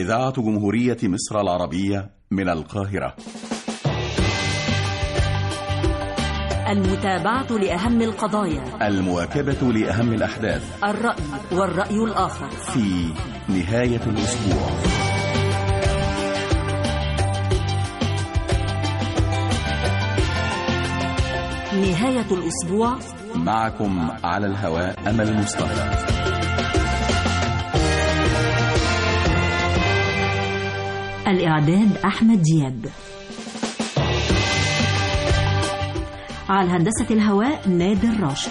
إذاعة جمهورية مصر العربية من القاهرة المتابعة لأهم القضايا المواكبة لأهم الأحداث الرأي والرأي الآخر في نهاية الأسبوع نهاية الأسبوع معكم على الهواء أمل مصطفى الإعداد أحمد دياب على هندسة الهواء نادر راشد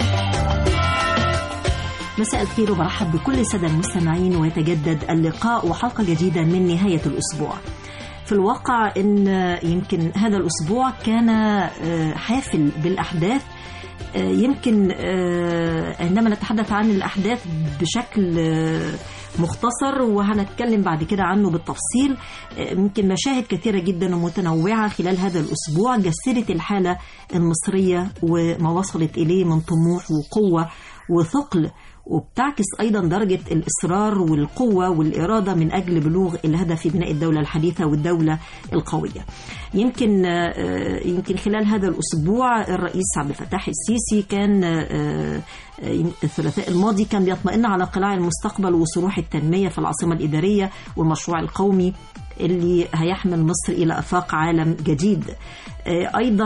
مساء الخير ومرحب بكل السادة المستمعين ويتجدد اللقاء وحلقة جديدة من نهاية الأسبوع في الواقع ان يمكن هذا الاسبوع كان حافل بالاحداث يمكن عندما نتحدث عن الاحداث بشكل مختصر وهنتكلم بعد كده عنه بالتفصيل يمكن مشاهد كثيرة جدا ومتنوعة خلال هذا الأسبوع جسدت الحالة المصرية وما وصلت إليه من طموح وقوة وثقل وبتعكس أيضا درجة الإصرار والقوة والإرادة من أجل بلوغ الهدف في بناء الدولة الحديثة والدولة القوية يمكن يمكن خلال هذا الأسبوع الرئيس عبد الفتاح السيسي كان الثلاثاء الماضي كان بيطمئن على قلاع المستقبل وصروح التنمية في العاصمة الإدارية والمشروع القومي اللي هيحمل مصر إلى أفاق عالم جديد أيضا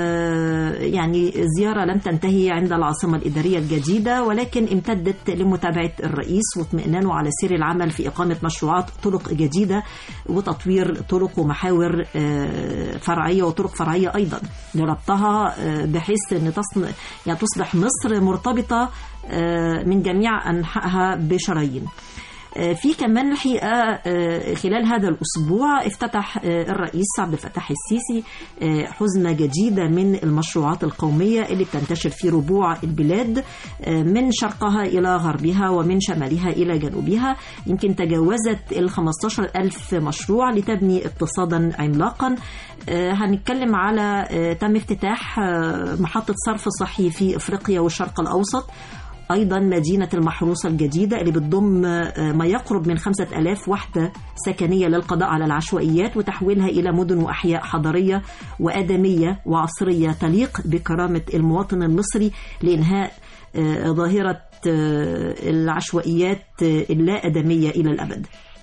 يعني زيارة لم تنتهي عند العاصمة الإدارية الجديدة ولكن امتدت لمتابعة الرئيس واطمئنانه على سير العمل في إقامة مشروعات طرق جديدة وتطوير طرق ومحاور فرعية وطرق فرعية أيضا لربطها بحيث أن يعني تصبح مصر مرتبطة من جميع أنحائها بشرايين في كمان الحقيقة خلال هذا الأسبوع افتتح الرئيس عبد الفتاح السيسي حزمة جديدة من المشروعات القومية اللي بتنتشر في ربوع البلاد من شرقها إلى غربها ومن شمالها إلى جنوبها يمكن تجاوزت ال 15 ألف مشروع لتبني اقتصادا عملاقا هنتكلم على تم افتتاح محطة صرف صحي في إفريقيا والشرق الأوسط أيضا مدينة المحروسة الجديدة اللي بتضم ما يقرب من خمسة ألاف وحدة سكنية للقضاء على العشوائيات وتحويلها إلى مدن وأحياء حضرية وآدمية وعصرية تليق بكرامة المواطن المصري لإنهاء ظاهرة العشوائيات اللا آدمية إلى الأبد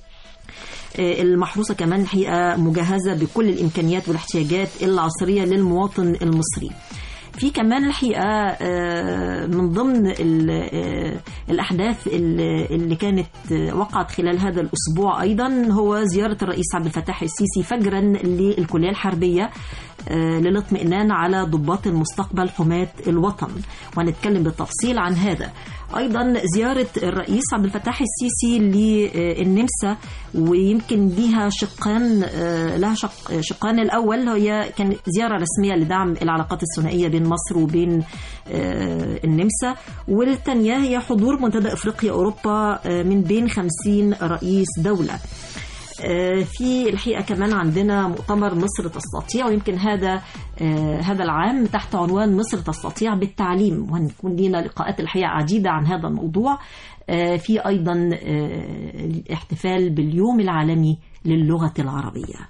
المحروسة كمان الحقيقة مجهزة بكل الإمكانيات والاحتياجات العصرية للمواطن المصري في كمان الحقيقة من ضمن الأحداث اللي كانت وقعت خلال هذا الأسبوع أيضا هو زيارة الرئيس عبد الفتاح السيسي فجرا للكلية الحربية للاطمئنان على ضباط المستقبل حماة الوطن وهنتكلم بالتفصيل عن هذا ايضا زياره الرئيس عبد الفتاح السيسي للنمسا ويمكن ليها شقان لها شق شقان الاول هي كان زياره رسميه لدعم العلاقات الثنائيه بين مصر وبين النمسا والثانيه هي حضور منتدى افريقيا اوروبا من بين 50 رئيس دوله في الحقيقه كمان عندنا مؤتمر مصر تستطيع ويمكن هذا هذا العام تحت عنوان مصر تستطيع بالتعليم وهنكون لنا لقاءات الحقيقه عديده عن هذا الموضوع في ايضا احتفال باليوم العالمي للغه العربيه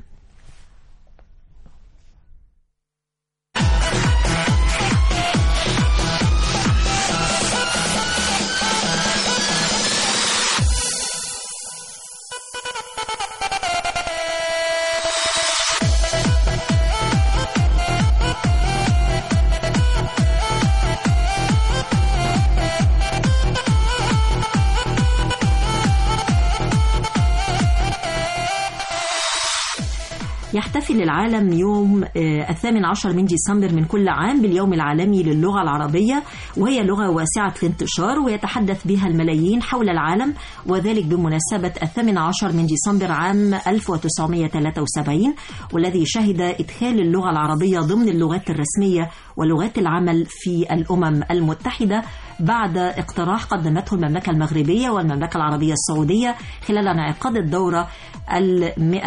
يحتفل العالم يوم الثامن عشر من ديسمبر من كل عام باليوم العالمي للغة العربية وهي لغة واسعة الانتشار ويتحدث بها الملايين حول العالم وذلك بمناسبة الثامن عشر من ديسمبر عام 1973 والذي شهد إدخال اللغة العربية ضمن اللغات الرسمية ولغات العمل في الأمم المتحدة بعد اقتراح قدمته المملكة المغربية والمملكة العربية السعودية خلال انعقاد الدورة المئة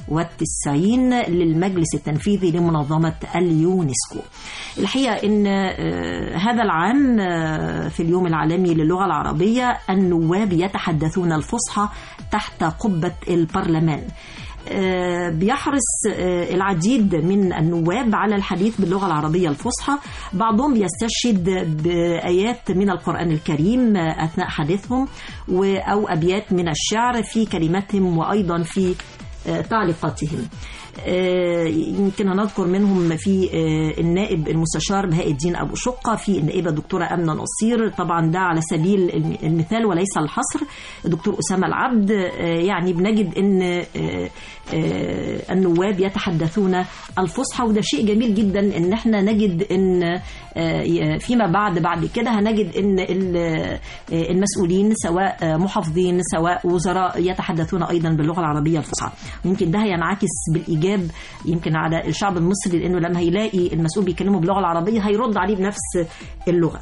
والتسعين للمجلس التنفيذي لمنظمة اليونسكو الحقيقة أن آه، هذا العام آه، في اليوم العالمي للغة العربية النواب يتحدثون الفصحى تحت قبة البرلمان آه، بيحرص آه، العديد من النواب على الحديث باللغة العربية الفصحى بعضهم يستشهد بآيات من القرآن الكريم آه، أثناء حديثهم و- أو أبيات من الشعر في كلماتهم وأيضا في آه، تعليقاتهم آه، يمكن هنذكر منهم في آه، النائب المستشار بهاء الدين ابو شقه في النائبه الدكتوره امنه نصير طبعا ده على سبيل الم- المثال وليس الحصر الدكتور اسامه العبد آه، يعني بنجد ان آه، آه، النواب يتحدثون الفصحى وده شيء جميل جدا ان احنا نجد ان آه، فيما بعد بعد كده هنجد ان ال- آه، المسؤولين سواء آه، محافظين سواء وزراء يتحدثون ايضا باللغه العربيه الفصحى يمكن ده هينعكس بالايجاب يمكن على الشعب المصري لانه لما هيلاقي المسؤول بيكلمه باللغه العربيه هيرد عليه بنفس اللغه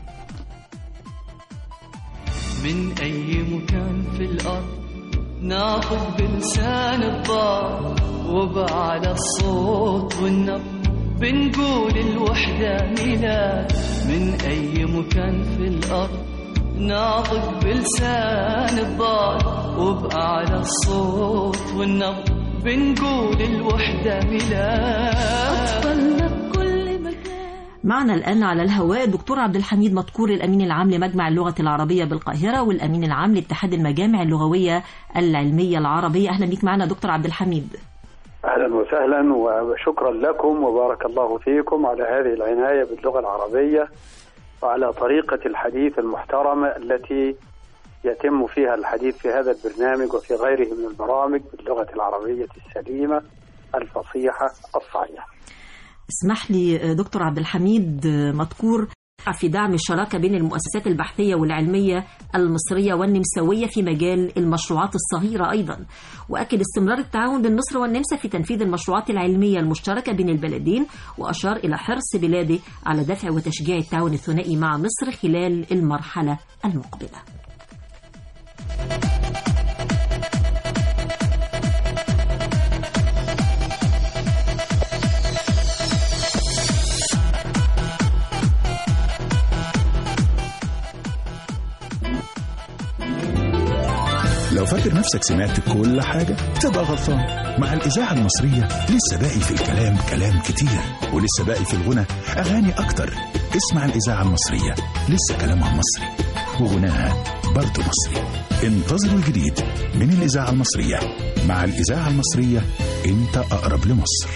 من أي مكان في الأرض ناخذ بلسان الضاد وبعلى الصوت والنبض بنقول الوحدة ميلاد من أي مكان في الأرض ناطق بلسان الضاد وبأعلى الصوت والنبض بنقول الوحدة ميلاد أطفالنا بكل مكان معنا الآن على الهواء الدكتور عبد الحميد مذكور الأمين العام لمجمع اللغة العربية بالقاهرة والأمين العام لاتحاد المجامع اللغوية العلمية العربية أهلا بك معنا دكتور عبد الحميد اهلا وسهلا وشكرا لكم وبارك الله فيكم على هذه العنايه باللغه العربيه وعلى طريقه الحديث المحترمه التي يتم فيها الحديث في هذا البرنامج وفي غيره من البرامج باللغه العربيه السليمه الفصيحه الصحيحه. اسمح لي دكتور عبد الحميد مذكور في دعم الشراكة بين المؤسسات البحثية والعلمية المصرية والنمساوية في مجال المشروعات الصغيرة أيضا وأكد استمرار التعاون بين مصر والنمسا في تنفيذ المشروعات العلمية المشتركة بين البلدين وأشار إلى حرص بلاده على دفع وتشجيع التعاون الثنائي مع مصر خلال المرحلة المقبلة لو فاكر نفسك سمعت كل حاجة تبقى غلطان مع الإذاعة المصرية لسه باقي في الكلام كلام كتير ولسه باقي في الغنى أغاني أكتر اسمع الإذاعة المصرية لسه كلامها مصري وغناها برضه مصري انتظروا الجديد من الإذاعة المصرية مع الإذاعة المصرية أنت أقرب لمصر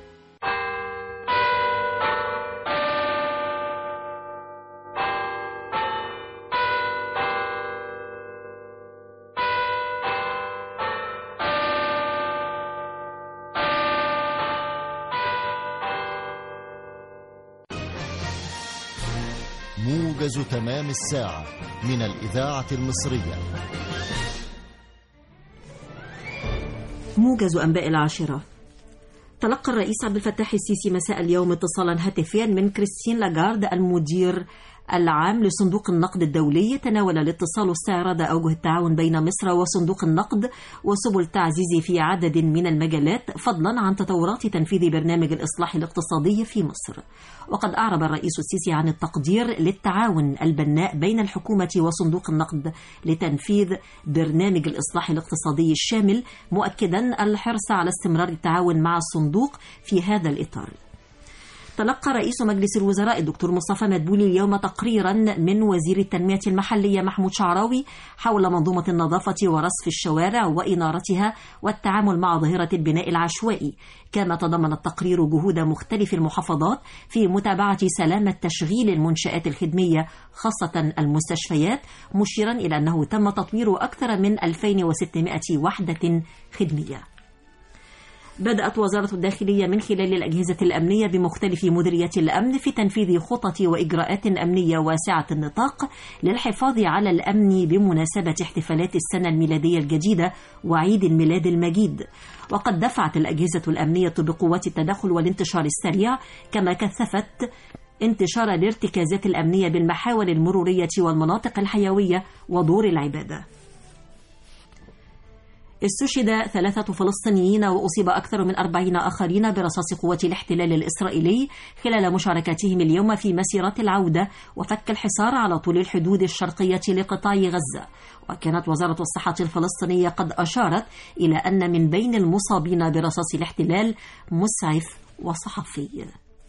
موجز تمام الساعة من الإذاعة المصرية موجز أنباء العاشرة تلقى الرئيس عبد الفتاح السيسي مساء اليوم اتصالا هاتفيا من كريستين لاغارد المدير العام لصندوق النقد الدولي تناول الاتصال استعراض أوجه التعاون بين مصر وصندوق النقد وسبل تعزيز في عدد من المجالات فضلا عن تطورات تنفيذ برنامج الإصلاح الاقتصادي في مصر وقد أعرب الرئيس السيسي عن التقدير للتعاون البناء بين الحكومة وصندوق النقد لتنفيذ برنامج الإصلاح الاقتصادي الشامل مؤكدا الحرص على استمرار التعاون مع الصندوق في هذا الإطار تلقى رئيس مجلس الوزراء الدكتور مصطفى مدبولي اليوم تقريرا من وزير التنمية المحلية محمود شعراوي حول منظومة النظافة ورصف الشوارع وإنارتها والتعامل مع ظاهرة البناء العشوائي كما تضمن التقرير جهود مختلف المحافظات في متابعة سلامة تشغيل المنشآت الخدمية خاصة المستشفيات مشيرا إلى أنه تم تطوير أكثر من 2600 وحدة خدمية بدأت وزارة الداخلية من خلال الأجهزة الأمنية بمختلف مديريات الأمن في تنفيذ خطط وإجراءات أمنية واسعة النطاق للحفاظ على الأمن بمناسبة احتفالات السنة الميلادية الجديدة وعيد الميلاد المجيد وقد دفعت الأجهزة الأمنية بقوات التدخل والانتشار السريع كما كثفت انتشار الارتكازات الأمنية بالمحاور المرورية والمناطق الحيوية ودور العبادة استشهد ثلاثة فلسطينيين وأصيب أكثر من أربعين آخرين برصاص قوة الاحتلال الإسرائيلي خلال مشاركتهم اليوم في مسيرة العودة وفك الحصار على طول الحدود الشرقية لقطاع غزة وكانت وزارة الصحة الفلسطينية قد أشارت إلى أن من بين المصابين برصاص الاحتلال مسعف وصحفي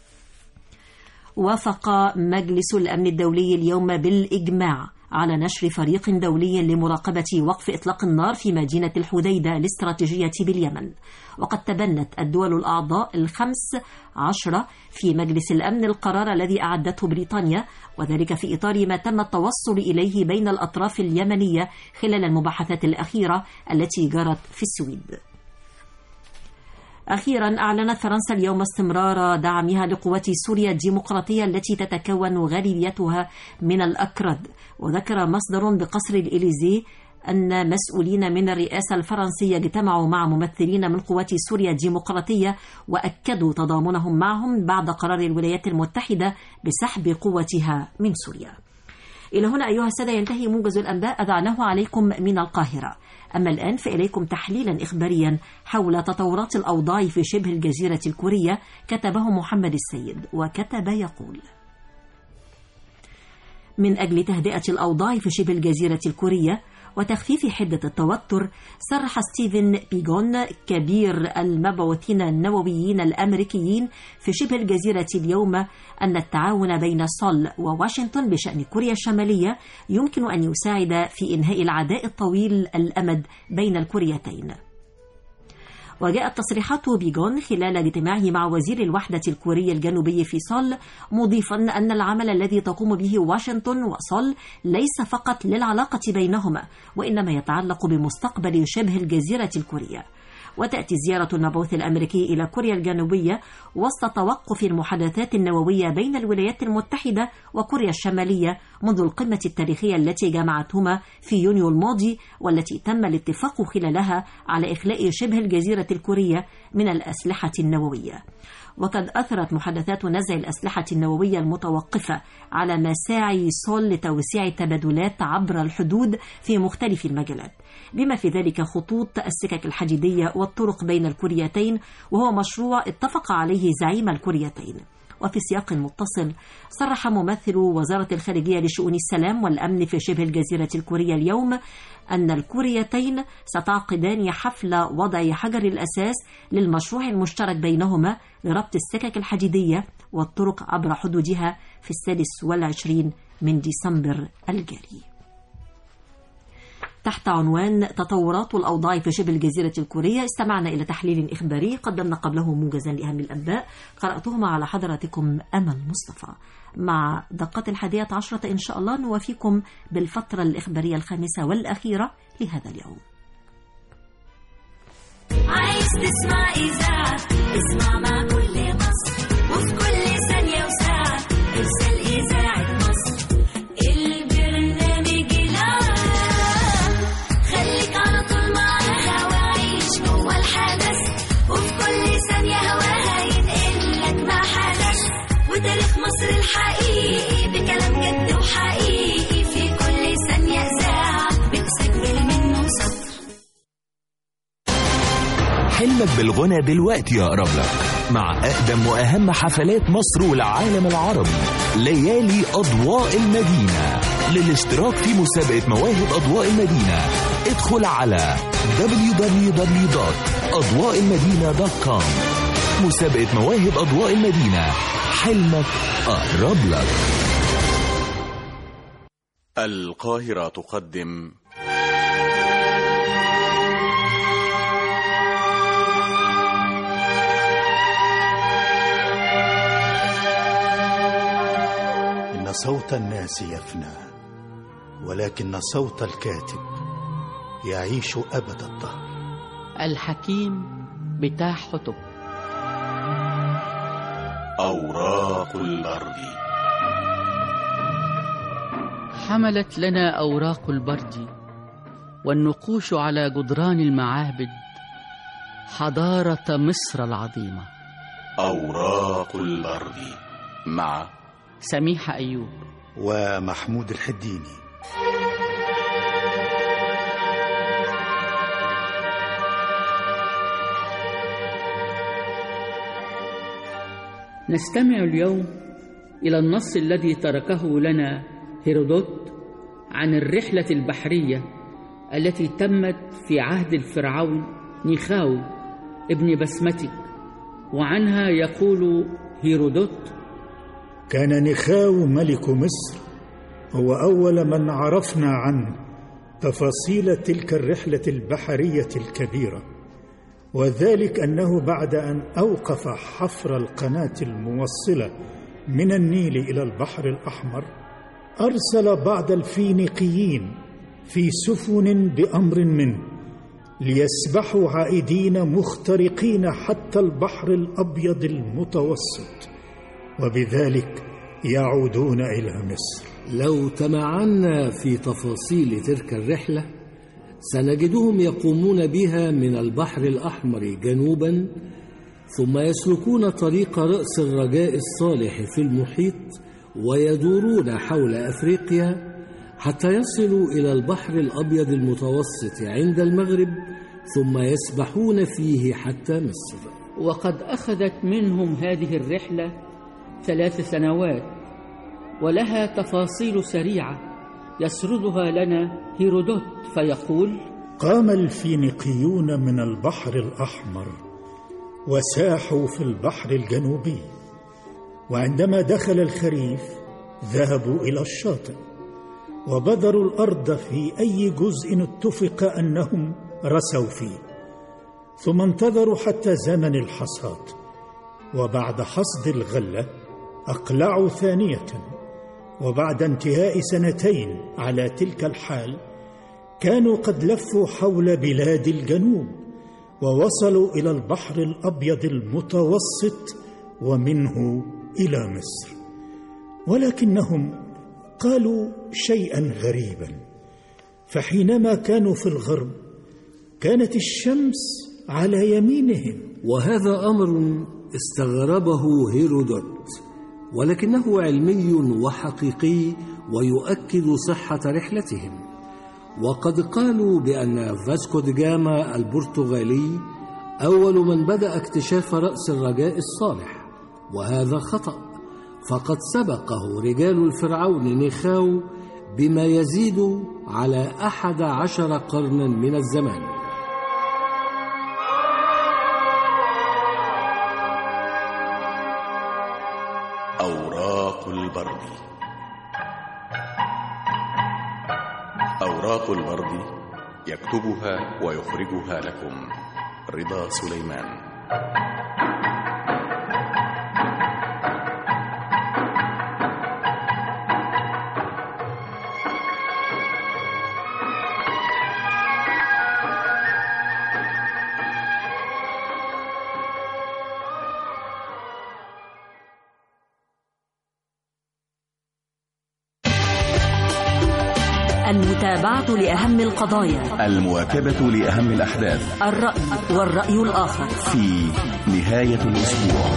وافق مجلس الأمن الدولي اليوم بالإجماع على نشر فريق دولي لمراقبة وقف إطلاق النار في مدينة الحديدة الاستراتيجية باليمن وقد تبنت الدول الأعضاء الخمس عشرة في مجلس الأمن القرار الذي أعدته بريطانيا وذلك في إطار ما تم التوصل إليه بين الأطراف اليمنية خلال المباحثات الأخيرة التي جرت في السويد أخيرا أعلنت فرنسا اليوم استمرار دعمها لقوات سوريا الديمقراطية التي تتكون غالبيتها من الأكراد وذكر مصدر بقصر الإليزي أن مسؤولين من الرئاسة الفرنسية اجتمعوا مع ممثلين من قوات سوريا الديمقراطية وأكدوا تضامنهم معهم بعد قرار الولايات المتحدة بسحب قوتها من سوريا إلى هنا أيها السادة ينتهي موجز الأنباء أذعناه عليكم من القاهرة أما الآن فإليكم تحليلا إخباريا حول تطورات الأوضاع في شبه الجزيرة الكورية كتبه محمد السيد وكتب يقول من أجل تهدئة الأوضاع في شبه الجزيرة الكورية وتخفيف حدة التوتر صرح ستيفن بيغون كبير المبعوثين النوويين الأمريكيين في شبه الجزيرة اليوم أن التعاون بين سول وواشنطن بشأن كوريا الشمالية يمكن أن يساعد في إنهاء العداء الطويل الأمد بين الكوريتين وجاءت تصريحات بيجون خلال اجتماعه مع وزير الوحدة الكوري الجنوبي في سول مضيفا أن العمل الذي تقوم به واشنطن وسول ليس فقط للعلاقة بينهما وإنما يتعلق بمستقبل شبه الجزيرة الكورية وتأتي زيارة المبعوث الأمريكي إلى كوريا الجنوبية وسط توقف المحادثات النووية بين الولايات المتحدة وكوريا الشمالية منذ القمة التاريخية التي جمعتهما في يونيو الماضي والتي تم الاتفاق خلالها على إخلاء شبه الجزيرة الكورية من الأسلحة النووية وقد أثرت محادثات نزع الأسلحة النووية المتوقفة على مساعي سول لتوسيع التبادلات عبر الحدود في مختلف المجالات بما في ذلك خطوط السكك الحديدية والطرق بين الكوريتين وهو مشروع اتفق عليه زعيم الكوريتين وفي سياق متصل صرح ممثل وزارة الخارجية لشؤون السلام والأمن في شبه الجزيرة الكورية اليوم أن الكوريتين ستعقدان حفل وضع حجر الأساس للمشروع المشترك بينهما لربط السكك الحديدية والطرق عبر حدودها في السادس والعشرين من ديسمبر الجاري تحت عنوان تطورات الأوضاع في شبه الجزيرة الكورية استمعنا إلى تحليل إخباري قدمنا قبله موجزا لأهم الأنباء قرأتهما على حضراتكم أمل مصطفى مع دقة الحادية عشرة إن شاء الله نوافيكم بالفترة الإخبارية الخامسة والأخيرة لهذا اليوم عايز تسمع إذاعة اسمع مع كل مصر وفي كل ثانية وساعة ارسل إذاعة مصر البرنامج العام خليك على طول معاها وعيش جوه الحدث وفي كل ثانية هواها ينقل لك ما حدث وتاريخ مصر الحقيقي بكلام جد وحقيقي في كل ثانية إذاعة بتسجل منه سطر حلمك بالغنى دلوقتي يقرب لك مع أقدم وأهم حفلات مصر والعالم العربي ليالي أضواء المدينة للاشتراك في مسابقة مواهب أضواء المدينة ادخل على www.أضواءالمدينة.com مسابقة مواهب أضواء المدينة حلمك قرب لك القاهرة تقدم إن صوت الناس يفنى ولكن صوت الكاتب يعيش أبد الدهر الحكيم بتاع حتب أوراق الأرض حملت لنا أوراق البرد والنقوش على جدران المعابد حضارة مصر العظيمة أوراق الأرض مع سميحة أيوب ومحمود الحديني نستمع اليوم إلى النص الذي تركه لنا هيرودوت عن الرحلة البحرية التي تمت في عهد الفرعون نيخاو ابن بسمتك وعنها يقول هيرودوت كان نخاو ملك مصر هو أول من عرفنا عنه تفاصيل تلك الرحلة البحرية الكبيرة وذلك أنه بعد أن أوقف حفر القناة الموصلة من النيل إلى البحر الأحمر أرسل بعض الفينيقيين في سفن بأمر منه ليسبحوا عائدين مخترقين حتى البحر الأبيض المتوسط وبذلك يعودون إلى مصر لو تمعنا في تفاصيل تلك الرحلة سنجدهم يقومون بها من البحر الأحمر جنوبا ثم يسلكون طريق رأس الرجاء الصالح في المحيط ويدورون حول أفريقيا حتى يصلوا إلى البحر الأبيض المتوسط عند المغرب ثم يسبحون فيه حتى مصر وقد أخذت منهم هذه الرحلة ثلاث سنوات ولها تفاصيل سريعة يسردها لنا هيرودوت فيقول قام الفينيقيون من البحر الأحمر وساحوا في البحر الجنوبي وعندما دخل الخريف ذهبوا إلى الشاطئ وبذروا الأرض في أي جزء اتفق أنهم رسوا فيه ثم انتظروا حتى زمن الحصاد وبعد حصد الغلة أقلعوا ثانية وبعد انتهاء سنتين على تلك الحال كانوا قد لفوا حول بلاد الجنوب ووصلوا إلى البحر الأبيض المتوسط ومنه إلى مصر ولكنهم قالوا شيئا غريبا فحينما كانوا في الغرب كانت الشمس على يمينهم وهذا أمر استغربه هيرودوت ولكنه علمي وحقيقي ويؤكد صحة رحلتهم وقد قالوا بأن فاسكو دي جاما البرتغالي أول من بدأ اكتشاف رأس الرجاء الصالح وهذا خطأ فقد سبقه رجال الفرعون نخاو بما يزيد على أحد عشر قرنا من الزمان أوراق البرد أوراق البرد يكتبها ويخرجها لكم رضا سليمان المتابعة لأهم القضايا المواكبة لأهم الأحداث الرأي والرأي الآخر في نهاية الأسبوع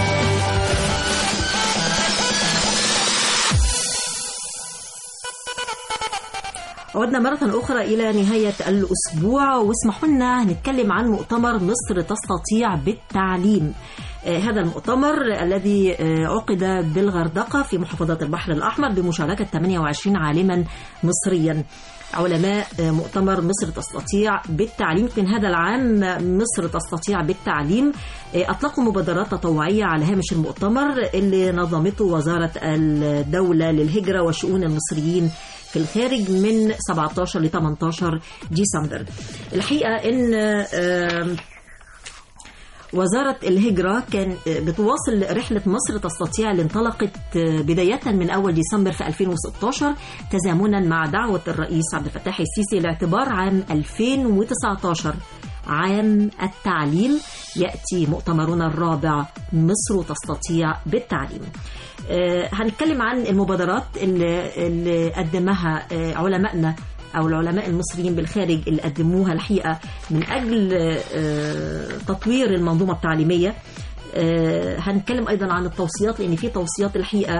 عدنا مرة أخرى إلى نهاية الأسبوع واسمحوا لنا نتكلم عن مؤتمر مصر تستطيع بالتعليم آه، هذا المؤتمر الذي آه، عقد بالغردقة في محافظة البحر الأحمر بمشاركة 28 عالما مصريا علماء آه، مؤتمر مصر تستطيع بالتعليم يمكن هذا العام مصر تستطيع بالتعليم آه، أطلقوا مبادرات تطوعية على هامش المؤتمر اللي نظمته وزارة الدولة للهجرة وشؤون المصريين في الخارج من 17 ل 18 ديسمبر الحقيقة إن آه، وزارة الهجرة كان بتواصل رحلة مصر تستطيع اللي انطلقت بداية من أول ديسمبر في 2016 تزامنا مع دعوة الرئيس عبد الفتاح السيسي لاعتبار عام 2019 عام التعليم يأتي مؤتمرنا الرابع مصر تستطيع بالتعليم آه، هنتكلم عن المبادرات اللي, اللي قدمها آه، علمائنا أو العلماء المصريين بالخارج اللي قدموها الحقيقة من أجل آه، تطوير المنظومة التعليمية آه، هنتكلم ايضا عن التوصيات لان في توصيات الحقيقه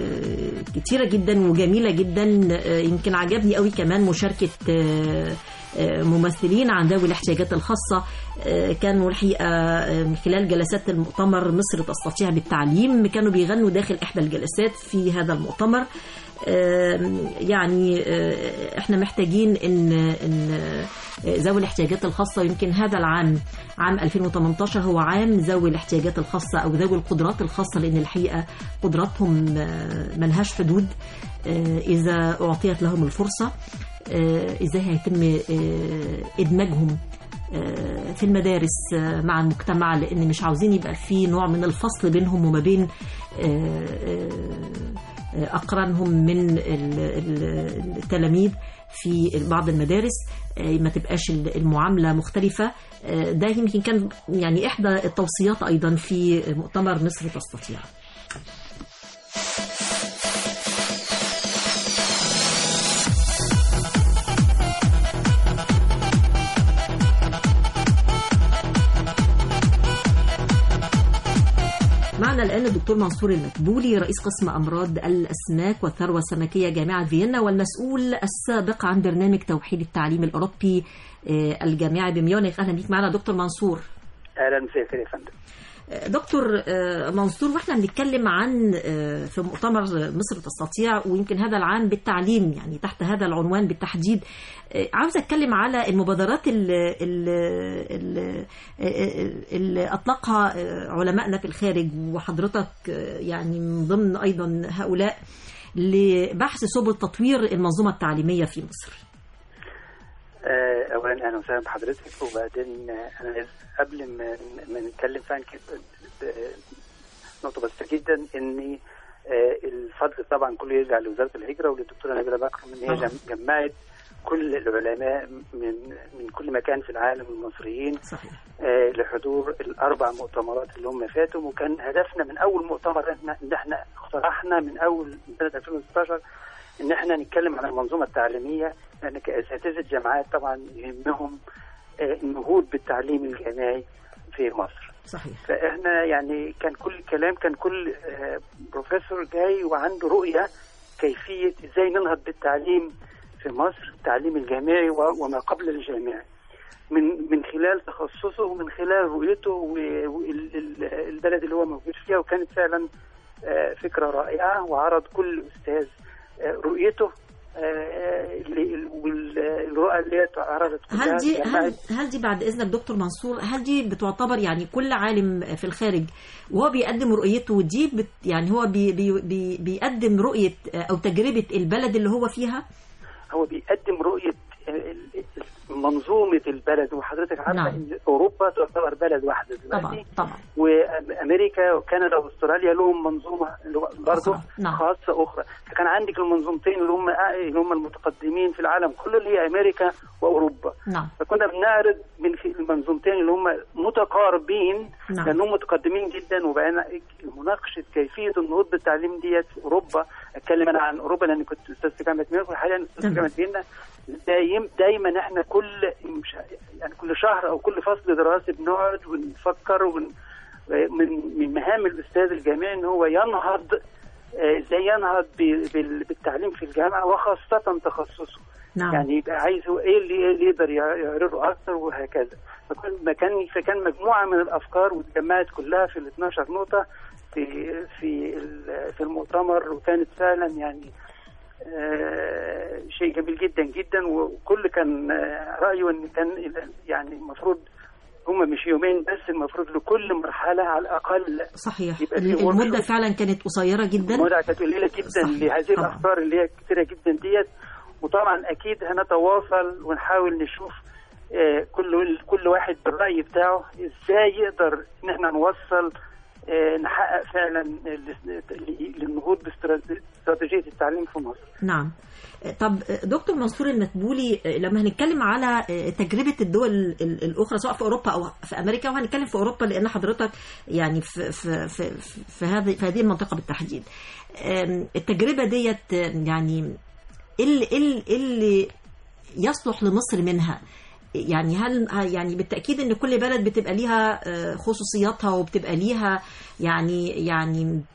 آه، كتيره جدا وجميله جدا آه، يمكن عجبني قوي كمان مشاركه آه، آه، ممثلين عن ذوي الاحتياجات الخاصة آه، كانوا الحقيقة آه، من خلال جلسات المؤتمر مصر تستطيع بالتعليم كانوا بيغنوا داخل إحدى الجلسات في هذا المؤتمر آم، يعني آه، احنا محتاجين ان ان آه، ذوي الاحتياجات الخاصه يمكن هذا العام عام 2018 هو عام ذوي الاحتياجات الخاصه او ذوي القدرات الخاصه لان الحقيقه قدراتهم آه، ملهاش حدود آه، اذا اعطيت لهم الفرصه آه، ازاي هيتم آه، ادماجهم آه، في المدارس آه، مع المجتمع لان مش عاوزين يبقى في نوع من الفصل بينهم وما بين آه، آه، أقرانهم من ال- ال- التلاميذ في بعض المدارس آه، ما تبقاش المعاملة مختلفة آه، ده يمكن كان يعني إحدى التوصيات أيضا في مؤتمر مصر تستطيع معنا الآن الدكتور منصور المكبولي رئيس قسم أمراض الأسماك والثروة السمكية جامعة فيينا والمسؤول السابق عن برنامج توحيد التعليم الأوروبي آه، الجامعي بميونخ أهلا بيك معنا دكتور منصور اهلا مساء الخير يا فندم آه، دكتور آه، منصور واحنا بنتكلم عن آه، في مؤتمر مصر تستطيع ويمكن هذا العام بالتعليم يعني تحت هذا العنوان بالتحديد آه، عاوز اتكلم على المبادرات اللي, اللي, اللي اطلقها آه، علمائنا في الخارج وحضرتك آه، يعني من ضمن ايضا هؤلاء لبحث سبل تطوير المنظومه التعليميه في مصر. آه، اولا اهلا وسهلا بحضرتك وبعدين آه، انا عايز قبل ما ما نتكلم فعلا كده ب- نقطه بس جدا ان آه، الفضل طبعا كله يرجع لوزاره الهجره وللدكتوره نبيله بكر ان هي طبعاً. جم- جمعت كل العلماء من من كل مكان في العالم المصريين صحيح. آه، لحضور الاربع مؤتمرات اللي هم فاتوا وكان هدفنا من اول مؤتمر ان ان احنا اقترحنا من اول من سنه 2016 ان احنا نتكلم عن المنظومه التعليميه لان كاساتذه جامعات طبعا يهمهم آه، النهوض بالتعليم الجامعي في مصر. صحيح. فاحنا يعني كان كل الكلام كان كل آه، بروفيسور جاي وعنده رؤيه كيفيه ازاي ننهض بالتعليم في مصر التعليم الجامعي و- وما قبل الجامعي. من من خلال تخصصه ومن خلال رؤيته والبلد اللي هو موجود فيها وكانت فعلا آه، فكره رائعه وعرض كل استاذ آه، رؤيته آه، اللي- والرؤى اللي هي عرضت كلها هل دي جمعت هل, هل دي بعد اذنك دكتور منصور هل دي بتعتبر يعني كل عالم في الخارج وهو بيقدم رؤيته دي بت يعني هو بي بي بي بيقدم رؤيه او تجربه البلد اللي هو فيها هو بيقدم رؤية ال- ال- منظومة البلد وحضرتك عارفة نعم. إن أوروبا تعتبر بلد واحدة طبعا دلوقتي طبعا وأمريكا وكندا وأستراليا لهم منظومة برضه نعم. خاصة أخرى فكان عندك المنظومتين اللي هم اللي هم المتقدمين في العالم كله اللي هي أمريكا وأوروبا نعم فكنا بنعرض من في المنظومتين اللي هم متقاربين نعم. لانهم متقدمين جدا وبقينا مناقشه كيفيه النهوض بالتعليم ديت في اوروبا اتكلم انا عن اوروبا لان كنت استاذ في جامعه ميونخ وحاليا استاذ في تمام. جامعه فيينا دايم دايما احنا كل مش يعني كل شهر او كل فصل دراسي بنقعد ونفكر ون من من مهام الاستاذ الجامعي ان هو ينهض آه، ازاي ينهض ب- بال- بالتعليم في الجامعه وخاصه تخصصه نعم يعني يبقى عايز هو ايه اللي, إيه اللي يقدر يع- يعرضه اكتر وهكذا فكان مكان فكان مجموعه من الافكار واتجمعت كلها في ال 12 نقطه في في ال- في المؤتمر وكانت فعلا يعني آه، شيء جميل جدا جدا وكل كان آه، رايه ان كان ال- يعني المفروض هم مش يومين بس المفروض لكل مرحله على الاقل صحيح يبقى في المده workshop. فعلا كانت قصيره جدا الموضوع كانت قليله جدا صحيح، لهذه طبعاً. الافكار اللي هي كثيره جدا ديت وطبعا اكيد هنتواصل ونحاول نشوف آه، كل كل واحد بالراي بتاعه ازاي يقدر ان احنا نوصل آه، نحقق فعلا ال- للنهوض باستراتيجيه التعليم في مصر. نعم طب دكتور منصور المدبولي لما هنتكلم على تجربة الدول ال- الأخرى سواء في أوروبا أو في أمريكا وهنتكلم في أوروبا لأن حضرتك يعني في في في, في هذه في هذه المنطقة بالتحديد أم، التجربة ديت يعني إيه اللي إيه اللي- إيه اللي يصلح لمصر منها يعني هل يعني بالتاكيد ان كل بلد بتبقى ليها آه، خصوصياتها وبتبقى ليها يعني يعني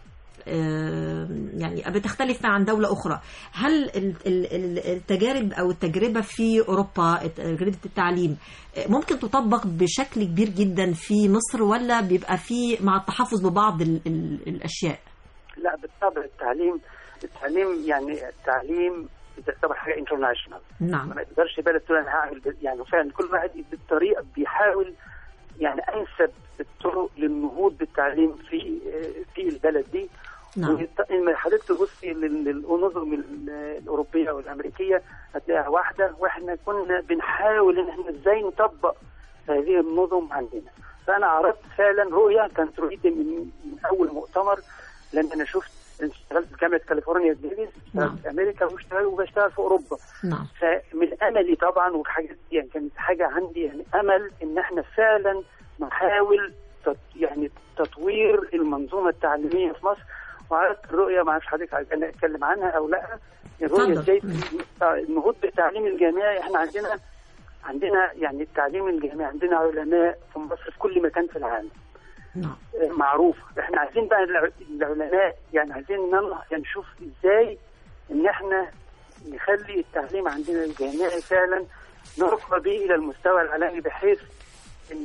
آه، يعني بتختلف عن دولة أخرى هل ال- ال- ال- التجارب أو التجربة في أوروبا تجربة التعليم آه، ممكن تطبق بشكل كبير جدا في مصر ولا بيبقى في مع التحفظ ببعض ال- ال- الأشياء لا بالطبع التعليم التعليم يعني التعليم تعتبر حاجه انترناشونال نعم ما تقدرش بلد تقول انا هعمل بال- يعني فعلا كل واحد بالطريقه بيحاول يعني انسب الطرق للنهوض بالتعليم في في البلد دي نعم. ويط- لما حضرتك تبصي لل- للنظم ال- الاوروبيه والامريكيه هتلاقيها واحده واحنا كنا بنحاول ان احنا ازاي نطبق هذه النظم عندنا فانا عرضت فعلا رؤيه كانت رؤيتي من, من اول مؤتمر لان انا شفت اشتغلت في جامعه كاليفورنيا ديفيس نعم. في امريكا واشتغل وبشتغل في اوروبا نعم فمن املي طبعا وحاجه يعني كانت حاجه عندي يعني امل ان احنا فعلا نحاول تط يعني تطوير المنظومه التعليميه في مصر وعرضت الرؤيه ما اعرفش حضرتك عايز انا اتكلم عنها او لا الرؤيه اتفضل. ازاي آه، النهوض بالتعليم الجامعي احنا عندنا عندنا يعني التعليم الجامعي عندنا علماء في مصر في كل مكان في العالم نعم آه، معروف احنا عايزين بقى الع- العلماء يعني عايزين ننهض يعني نشوف ازاي ان احنا نخلي التعليم عندنا الجامعي فعلا نرقى به الى المستوى العالمي بحيث ان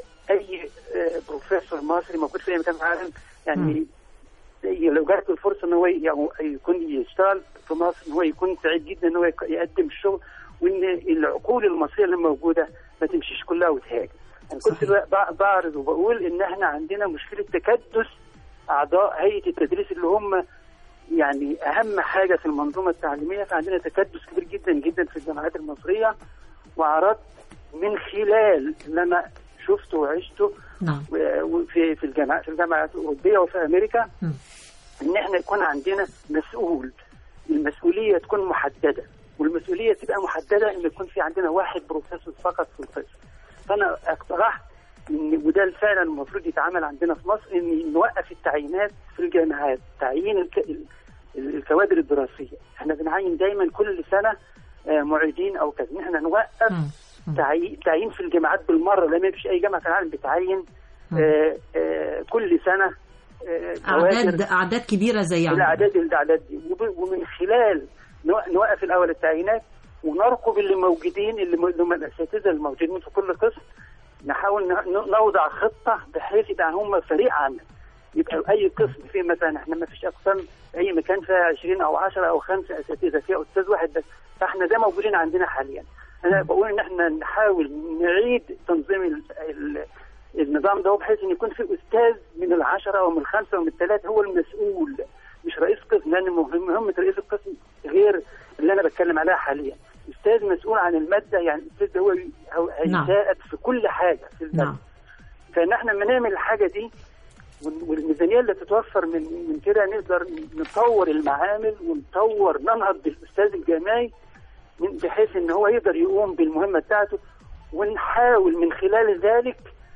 اي آه، بروفيسور مصري موجود في اي مكان في العالم يعني لو جات له الفرصه ان هو ي- يعني يكون يشتغل في مصر ان هو يكون سعيد جدا ان هو يك- يقدم الشغل وان العقول المصريه اللي موجوده ما تمشيش كلها وتهاجم. انا كنت بع- بعرض وبقول ان احنا عندنا مشكله تكدس اعضاء هيئه التدريس اللي هم يعني اهم حاجه في المنظومه التعليميه فعندنا تكدس كبير جدا جدا في الجامعات المصريه وعرضت من خلال اللي انا شفته وعشته نعم و- في في الجامعات في الجامعات الاوروبيه وفي امريكا مم. ان احنا يكون عندنا مسؤول المسؤوليه تكون محدده والمسؤوليه تبقى محدده ان يكون في عندنا واحد بروفيسور فقط في القسم فانا اقترحت ان وده فعلا المفروض يتعمل عندنا في مصر ان نوقف التعيينات في الجامعات تعيين الك... ال- ال- الكوادر الدراسيه احنا بنعين دايما كل سنه آه، معيدين او كذا إن احنا نوقف مم. تعيين تعيين في الجامعات بالمره لما فيش اي جامعه في العالم بتعين آه، آه، كل سنه آه، أعداد كوادر أعداد كبيرة زي عندنا. الاعداد الاعداد دي وب- ومن خلال نو- نوقف الاول التعيينات ونرقب اللي موجودين اللي م- اللي هم الاساتذه الموجودين في كل قسم نحاول ن- ن- نوضع خطه بحيث يبقى هم فريق عمل يبقى اي قسم فيه مثلا احنا ما فيش اقسام اي مكان فيها 20 او 10 او خمسه اساتذه فيها استاذ واحد بس فاحنا ده موجودين عندنا حاليا انا بقول ان احنا نحاول نعيد تنظيم ال- ال- النظام ده بحيث ان يكون في استاذ من العشره او من الخمسه او من الثلاثه هو المسؤول مش رئيس قسم لان مهم- مهمه رئيس القسم غير اللي انا بتكلم عليها حاليا استاذ مسؤول عن الماده يعني الاستاذ ده هو هو نعم. هيساعد في كل حاجه في الماده نعم فان احنا لما نعمل الحاجه دي وال- والميزانيه اللي تتوفر من من كده نقدر نطور المعامل ونطور ننهض بالاستاذ الجامعي من بحيث ان هو يقدر يقوم بالمهمه بتاعته ونحاول من خلال ذلك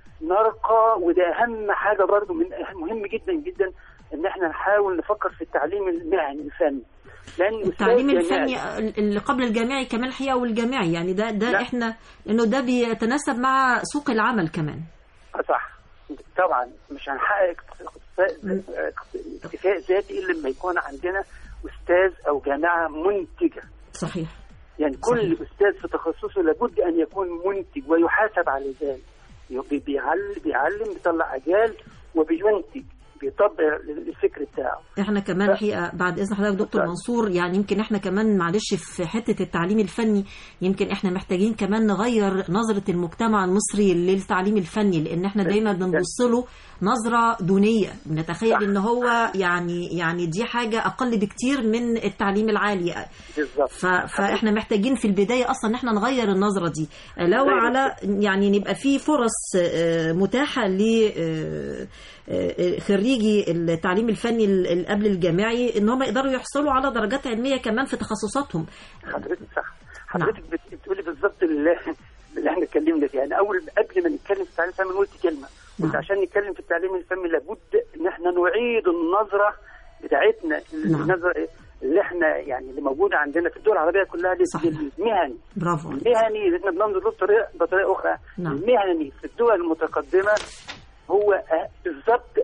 نرقى وده اهم حاجه برضو من أهم- مهم جدا جدا ان احنا نحاول نفكر في التعليم المهني الفني لان التعليم أستاذ جامعي- الفني اللي قبل الجامعي كمان الحقيقة والجامعي يعني ده ده لا. احنا انه ده بيتناسب مع سوق العمل كمان آه صح طبعا مش هنحقق اقتصاد- اكتفاء ذاتي الا لما يكون عندنا استاذ او جامعه منتجه صحيح يعني كل استاذ في تخصصه لابد ان يكون منتج ويحاسب على ذلك بي- بيعلم بيعلم بيطلع اجيال وبينتج بيطبق الفكر بتاعه احنا كمان الحقيقه بعد اذن حضرتك دكتور منصور يعني يمكن احنا كمان معلش في حته التعليم الفني يمكن احنا محتاجين كمان نغير نظره المجتمع المصري للتعليم الفني لان احنا دايما بنبص له نظره دونيه بنتخيل ان هو يعني يعني دي حاجه اقل بكتير من التعليم العالي بالظبط ف... فاحنا محتاجين في البدايه اصلا ان احنا نغير النظره دي لو زي على يعني نبقى في فرص آه، متاحه ل آه، آه، خريجي التعليم الفني ال- قبل الجامعي ان هم يقدروا يحصلوا على درجات علميه كمان في تخصصاتهم حضرتك صح حضرتك بت- بتقولي بالظبط اللي اللي احنا اتكلمنا فيه يعني اول قبل ما نتكلم في التعليم الفني قلت كلمه قلت عشان نتكلم في التعليم الفني لابد ان احنا نعيد النظره بتاعتنا النظره اللي احنا يعني اللي موجوده عندنا في الدول العربيه كلها للمهني برافو عليك. المهني اللي احنا بننظر له بطريقه بطريقه اخرى نعم. المهني في الدول المتقدمه هو آه، بالظبط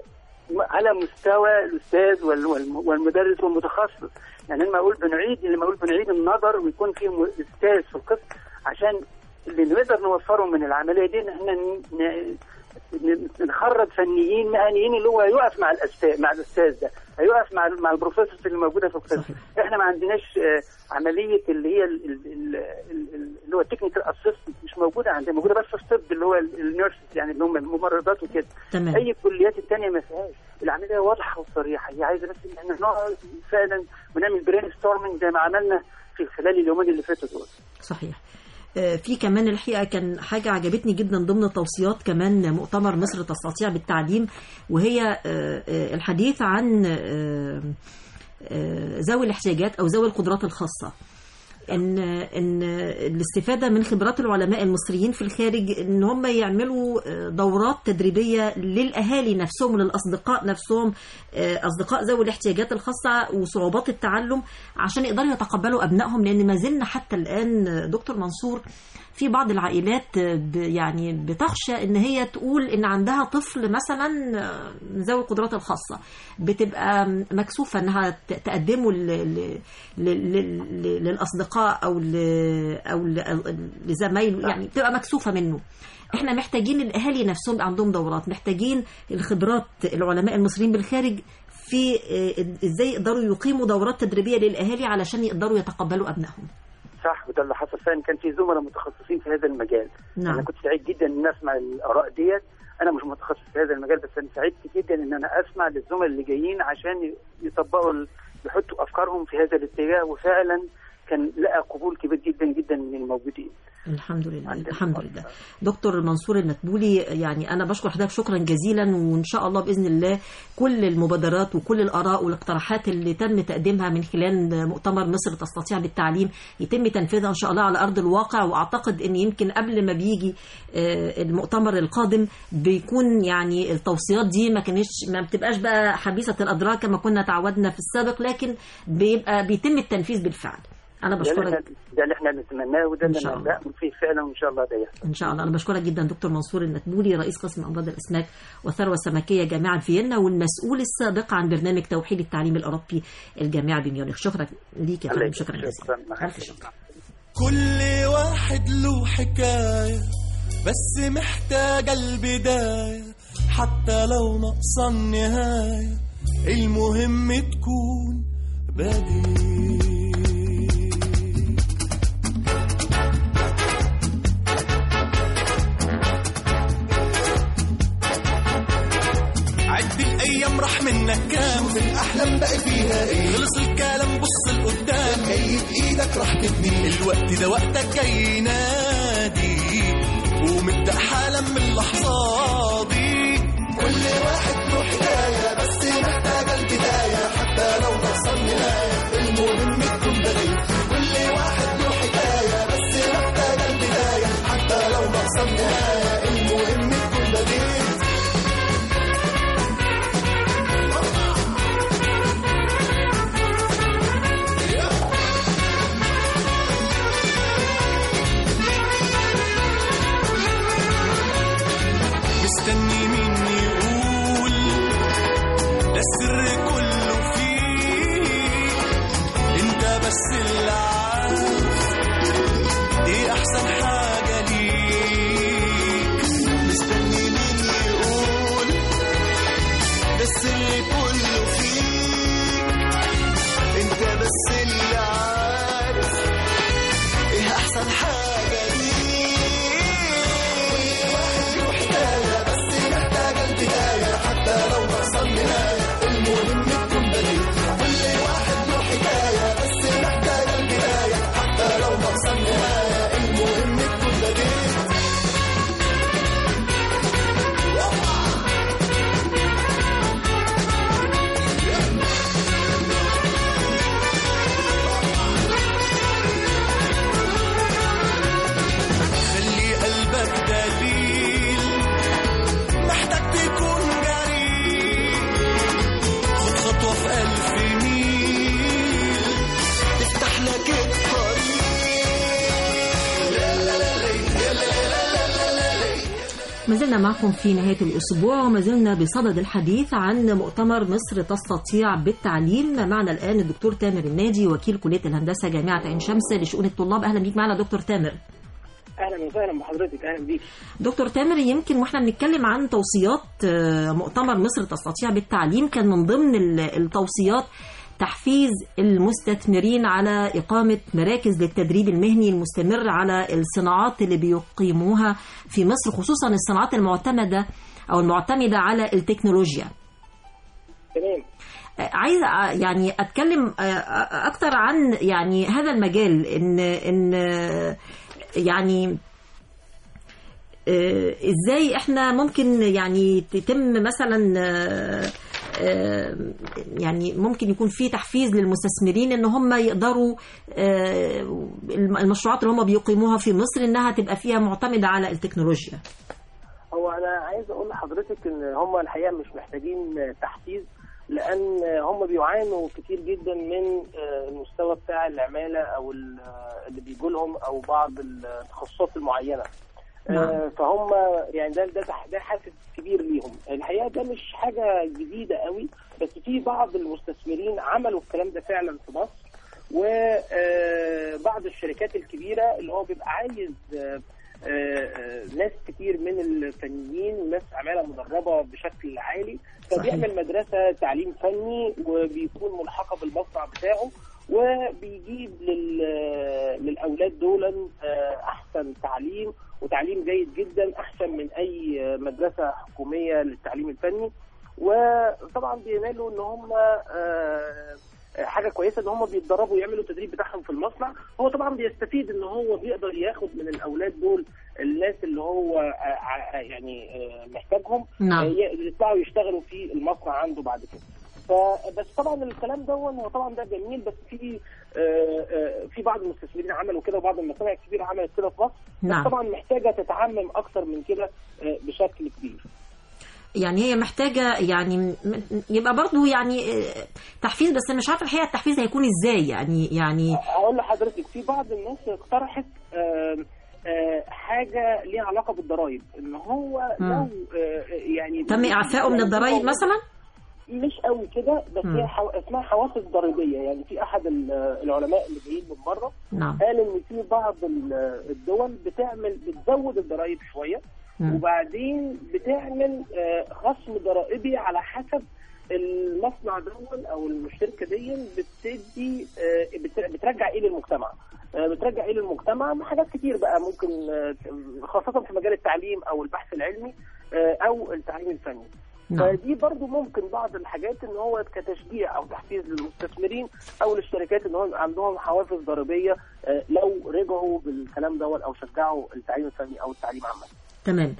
على مستوى الاستاذ وال- والم- والمدرس والمتخصص يعني لما اقول بنعيد لما اقول بنعيد النظر ويكون في م- استاذ في القسم عشان اللي نقدر نوفره من العمليه دي ان احنا ن- ن- ن- نخرج فنيين مهنيين اللي هو هيقف مع الاستاذ مع الاستاذ ده هيقف مع مع البروفيسورز اللي موجوده في القسم احنا ما عندناش آه، عمليه اللي هي ال- ال- ال- ال- ال- اللي هو التكنيكال اسيستنت مش موجوده عندنا موجوده بس في الطب اللي هو النيرسز يعني اللي هم الممرضات وكده تمام. اي الكليات الثانيه ما فيهاش العمليه واضحه وصريحه هي عايزه بس ان احنا نقعد فعلا ونعمل برين ستورمنج زي ما عملنا في خلال اليومين اللي فاتوا دول صحيح آه، في كمان الحقيقه كان حاجه عجبتني جدا ضمن توصيات كمان مؤتمر مصر تستطيع بالتعليم وهي آه، آه، الحديث عن آه، آه، ذوي الاحتياجات او ذوي القدرات الخاصه ان ان الاستفاده من خبرات العلماء المصريين في الخارج ان هم يعملوا آه، دورات تدريبيه للاهالي نفسهم وللاصدقاء نفسهم آه، اصدقاء ذوي الاحتياجات الخاصه وصعوبات التعلم عشان يقدروا يتقبلوا ابنائهم لان ما زلنا حتى الان آه، دكتور منصور في بعض العائلات آه، ب- يعني بتخشى ان هي تقول ان عندها طفل مثلا آه، ذوي القدرات الخاصه بتبقى مكسوفه انها ت- تقدمه ل- ل- ل- ل- ل- للاصدقاء او ل- او ل- لزمايله يعني بتبقى مكسوفه منه احنا محتاجين الاهالي نفسهم يبقى عندهم دورات محتاجين الخبرات العلماء المصريين بالخارج في آه، ازاي يقدروا يقيموا دورات تدريبيه للاهالي علشان يقدروا يتقبلوا ابنائهم صح وده اللي حصل فعلا كان في زملاء متخصصين في هذا المجال نعم. انا كنت سعيد جدا ان اسمع الاراء ديت انا مش متخصص في هذا المجال بس انا سعدت جدا ان انا اسمع للزملاء اللي جايين عشان يطبقوا ال- يحطوا افكارهم في هذا الاتجاه وفعلا كان لقى قبول كبير جدا جدا من الموجودين الحمد لله الحمد لله دكتور منصور المتبولي يعني انا بشكر حضرتك شكرا جزيلا وان شاء الله باذن الله كل المبادرات وكل الاراء والاقتراحات اللي تم تقديمها من خلال مؤتمر مصر تستطيع بالتعليم يتم تنفيذها ان شاء الله على ارض الواقع واعتقد ان يمكن قبل ما بيجي آه، المؤتمر القادم بيكون يعني التوصيات دي ما كانتش ما بتبقاش بقى حبيسه الاضرار كما كنا تعودنا في السابق لكن بيبقى بيتم التنفيذ بالفعل انا ده اللي بشكرك احنا- ده اللي احنا بنتمناه وده إن اللي شاء انا الله. بأمل فيه فعلا وان شاء الله ده يحصل ان شاء الله انا بشكرك جدا دكتور منصور المتبولي رئيس قسم امراض الاسماك والثروه السمكيه جامعه فيينا والمسؤول السابق عن برنامج توحيد التعليم الاوروبي الجامعه بميونخ شكرا ليك يا فندم شكرا جزيلا الف شكر كل واحد له حكاية بس محتاجة البداية حتى لو ناقصة النهاية المهم تكون بديل عد الايام راح منك كام شوف الاحلام بقى فيها ايه خلص الكلام بص لقدام جاي بايدك راح تبني الوقت ده وقتك جاي ينادي ومبدا حالا من اللحظه دي كل واحد له حكايه بس محتاجه البدايه حتى لو ناقصه النهايه المهم تكون بديل كل واحد له حكايه بس محتاجه البدايه حتى لو ناقصه النهايه المهم تكون بديل مستني مين يقول ده السر كله فيك انت بس اللي عارف ايه احسن حاجة ليك مستني مين يقول ده السر كله فيك انت بس اللي عارف ايه احسن حاجة ليك واحد له حكاية بس محتاجة البداية حتى لو ناقصة النهاية المهم تكون بديل كل واحد له حكاية بس محتاجة البداية ما زلنا معكم في نهاية الأسبوع وما زلنا بصدد الحديث عن مؤتمر مصر تستطيع بالتعليم معنا الآن الدكتور تامر الناجي وكيل كلية الهندسة جامعة عين شمس لشؤون الطلاب أهلا بيك معنا دكتور تامر اهلا وسهلا بحضرتك اهلا بيك دكتور تامر يمكن واحنا بنتكلم عن توصيات آه، مؤتمر مصر تستطيع بالتعليم كان من ضمن ال- التوصيات تحفيز المستثمرين على إقامة مراكز للتدريب المهني المستمر على الصناعات اللي بيقيموها في مصر خصوصا الصناعات المعتمدة أو المعتمدة على التكنولوجيا تمام آه، عايزة آه، يعني أتكلم آه، آه، أكتر عن يعني هذا المجال إن إن آه، يعني آه، ازاي احنا ممكن يعني تتم مثلا آه، آه، يعني ممكن يكون في تحفيز للمستثمرين ان هم يقدروا آه، المشروعات اللي هم بيقيموها في مصر انها تبقى فيها معتمده على التكنولوجيا هو انا عايز اقول لحضرتك ان هم الحقيقه مش محتاجين تحفيز لان هم بيعانوا كتير جدا من آه، المستوى بتاع العماله او ال- آه، اللي بيجوا لهم او بعض التخصصات المعينه آه، فهم يعني ده ده ده حافز كبير ليهم الحقيقه ده مش حاجه جديده قوي بس في بعض المستثمرين عملوا الكلام ده فعلا في مصر وبعض الشركات الكبيره اللي هو بيبقى عايز آه، آه، آه، ناس كتير من الفنيين وناس عماله مدربه بشكل عالي فبيعمل مدرسه تعليم فني وبيكون ملحقه بالمصنع بتاعه وبيجيب لل- للاولاد دول آه، احسن تعليم وتعليم جيد جدا احسن من اي مدرسه حكوميه للتعليم الفني وطبعا بينالوا ان هم آه، حاجه كويسه ان هم بيتدربوا ويعملوا التدريب بتاعهم في المصنع هو طبعا بيستفيد ان هو بيقدر ياخد من الاولاد دول الناس اللي هو آه، ع- يعني آه، محتاجهم نعم. آه، ي- يطلعوا يشتغلوا في المصنع عنده بعد كده فبس طبعا الكلام ده هو طبعا ده جميل بس في آه، آه، في بعض المستثمرين عملوا كده وبعض المصانع الكبيره عملت كده في مصر نعم. بس طبعا محتاجه تتعمم اكثر من كده آه، بشكل كبير يعني هي محتاجه يعني م- م- يبقى برضو يعني آه، تحفيز بس مش عارفه الحقيقه التحفيز هيكون ازاي يعني يعني اقول لحضرتك في بعض الناس اقترحت آم، آه، حاجه ليها علاقه بالضرايب ان هو مم. لو آه، يعني تم اعفائه من الضرائب مثلا مش قوي كده بس مم. هي حو... اسمها حوافز ضريبيه يعني في احد ال- العلماء اللي جايين من بره نعم قال ان في بعض ال- الدول بتعمل بتزود الضرائب شويه مم. وبعدين بتعمل آه، خصم ضرائبي على حسب المصنع دول او الشركه دي بتدي آه، بت- بترجع ايه للمجتمع آه، بترجع ايه للمجتمع مع حاجات كتير بقى ممكن آه، خاصه في مجال التعليم او البحث العلمي آه، او التعليم الفني نعم. فدي برضو ممكن بعض الحاجات ان هو كتشجيع او تحفيز للمستثمرين او للشركات ان هو يبقى عندهم حوافز ضريبيه آه، لو رجعوا بالكلام دوت او شجعوا التعليم الفني او التعليم عامه تمام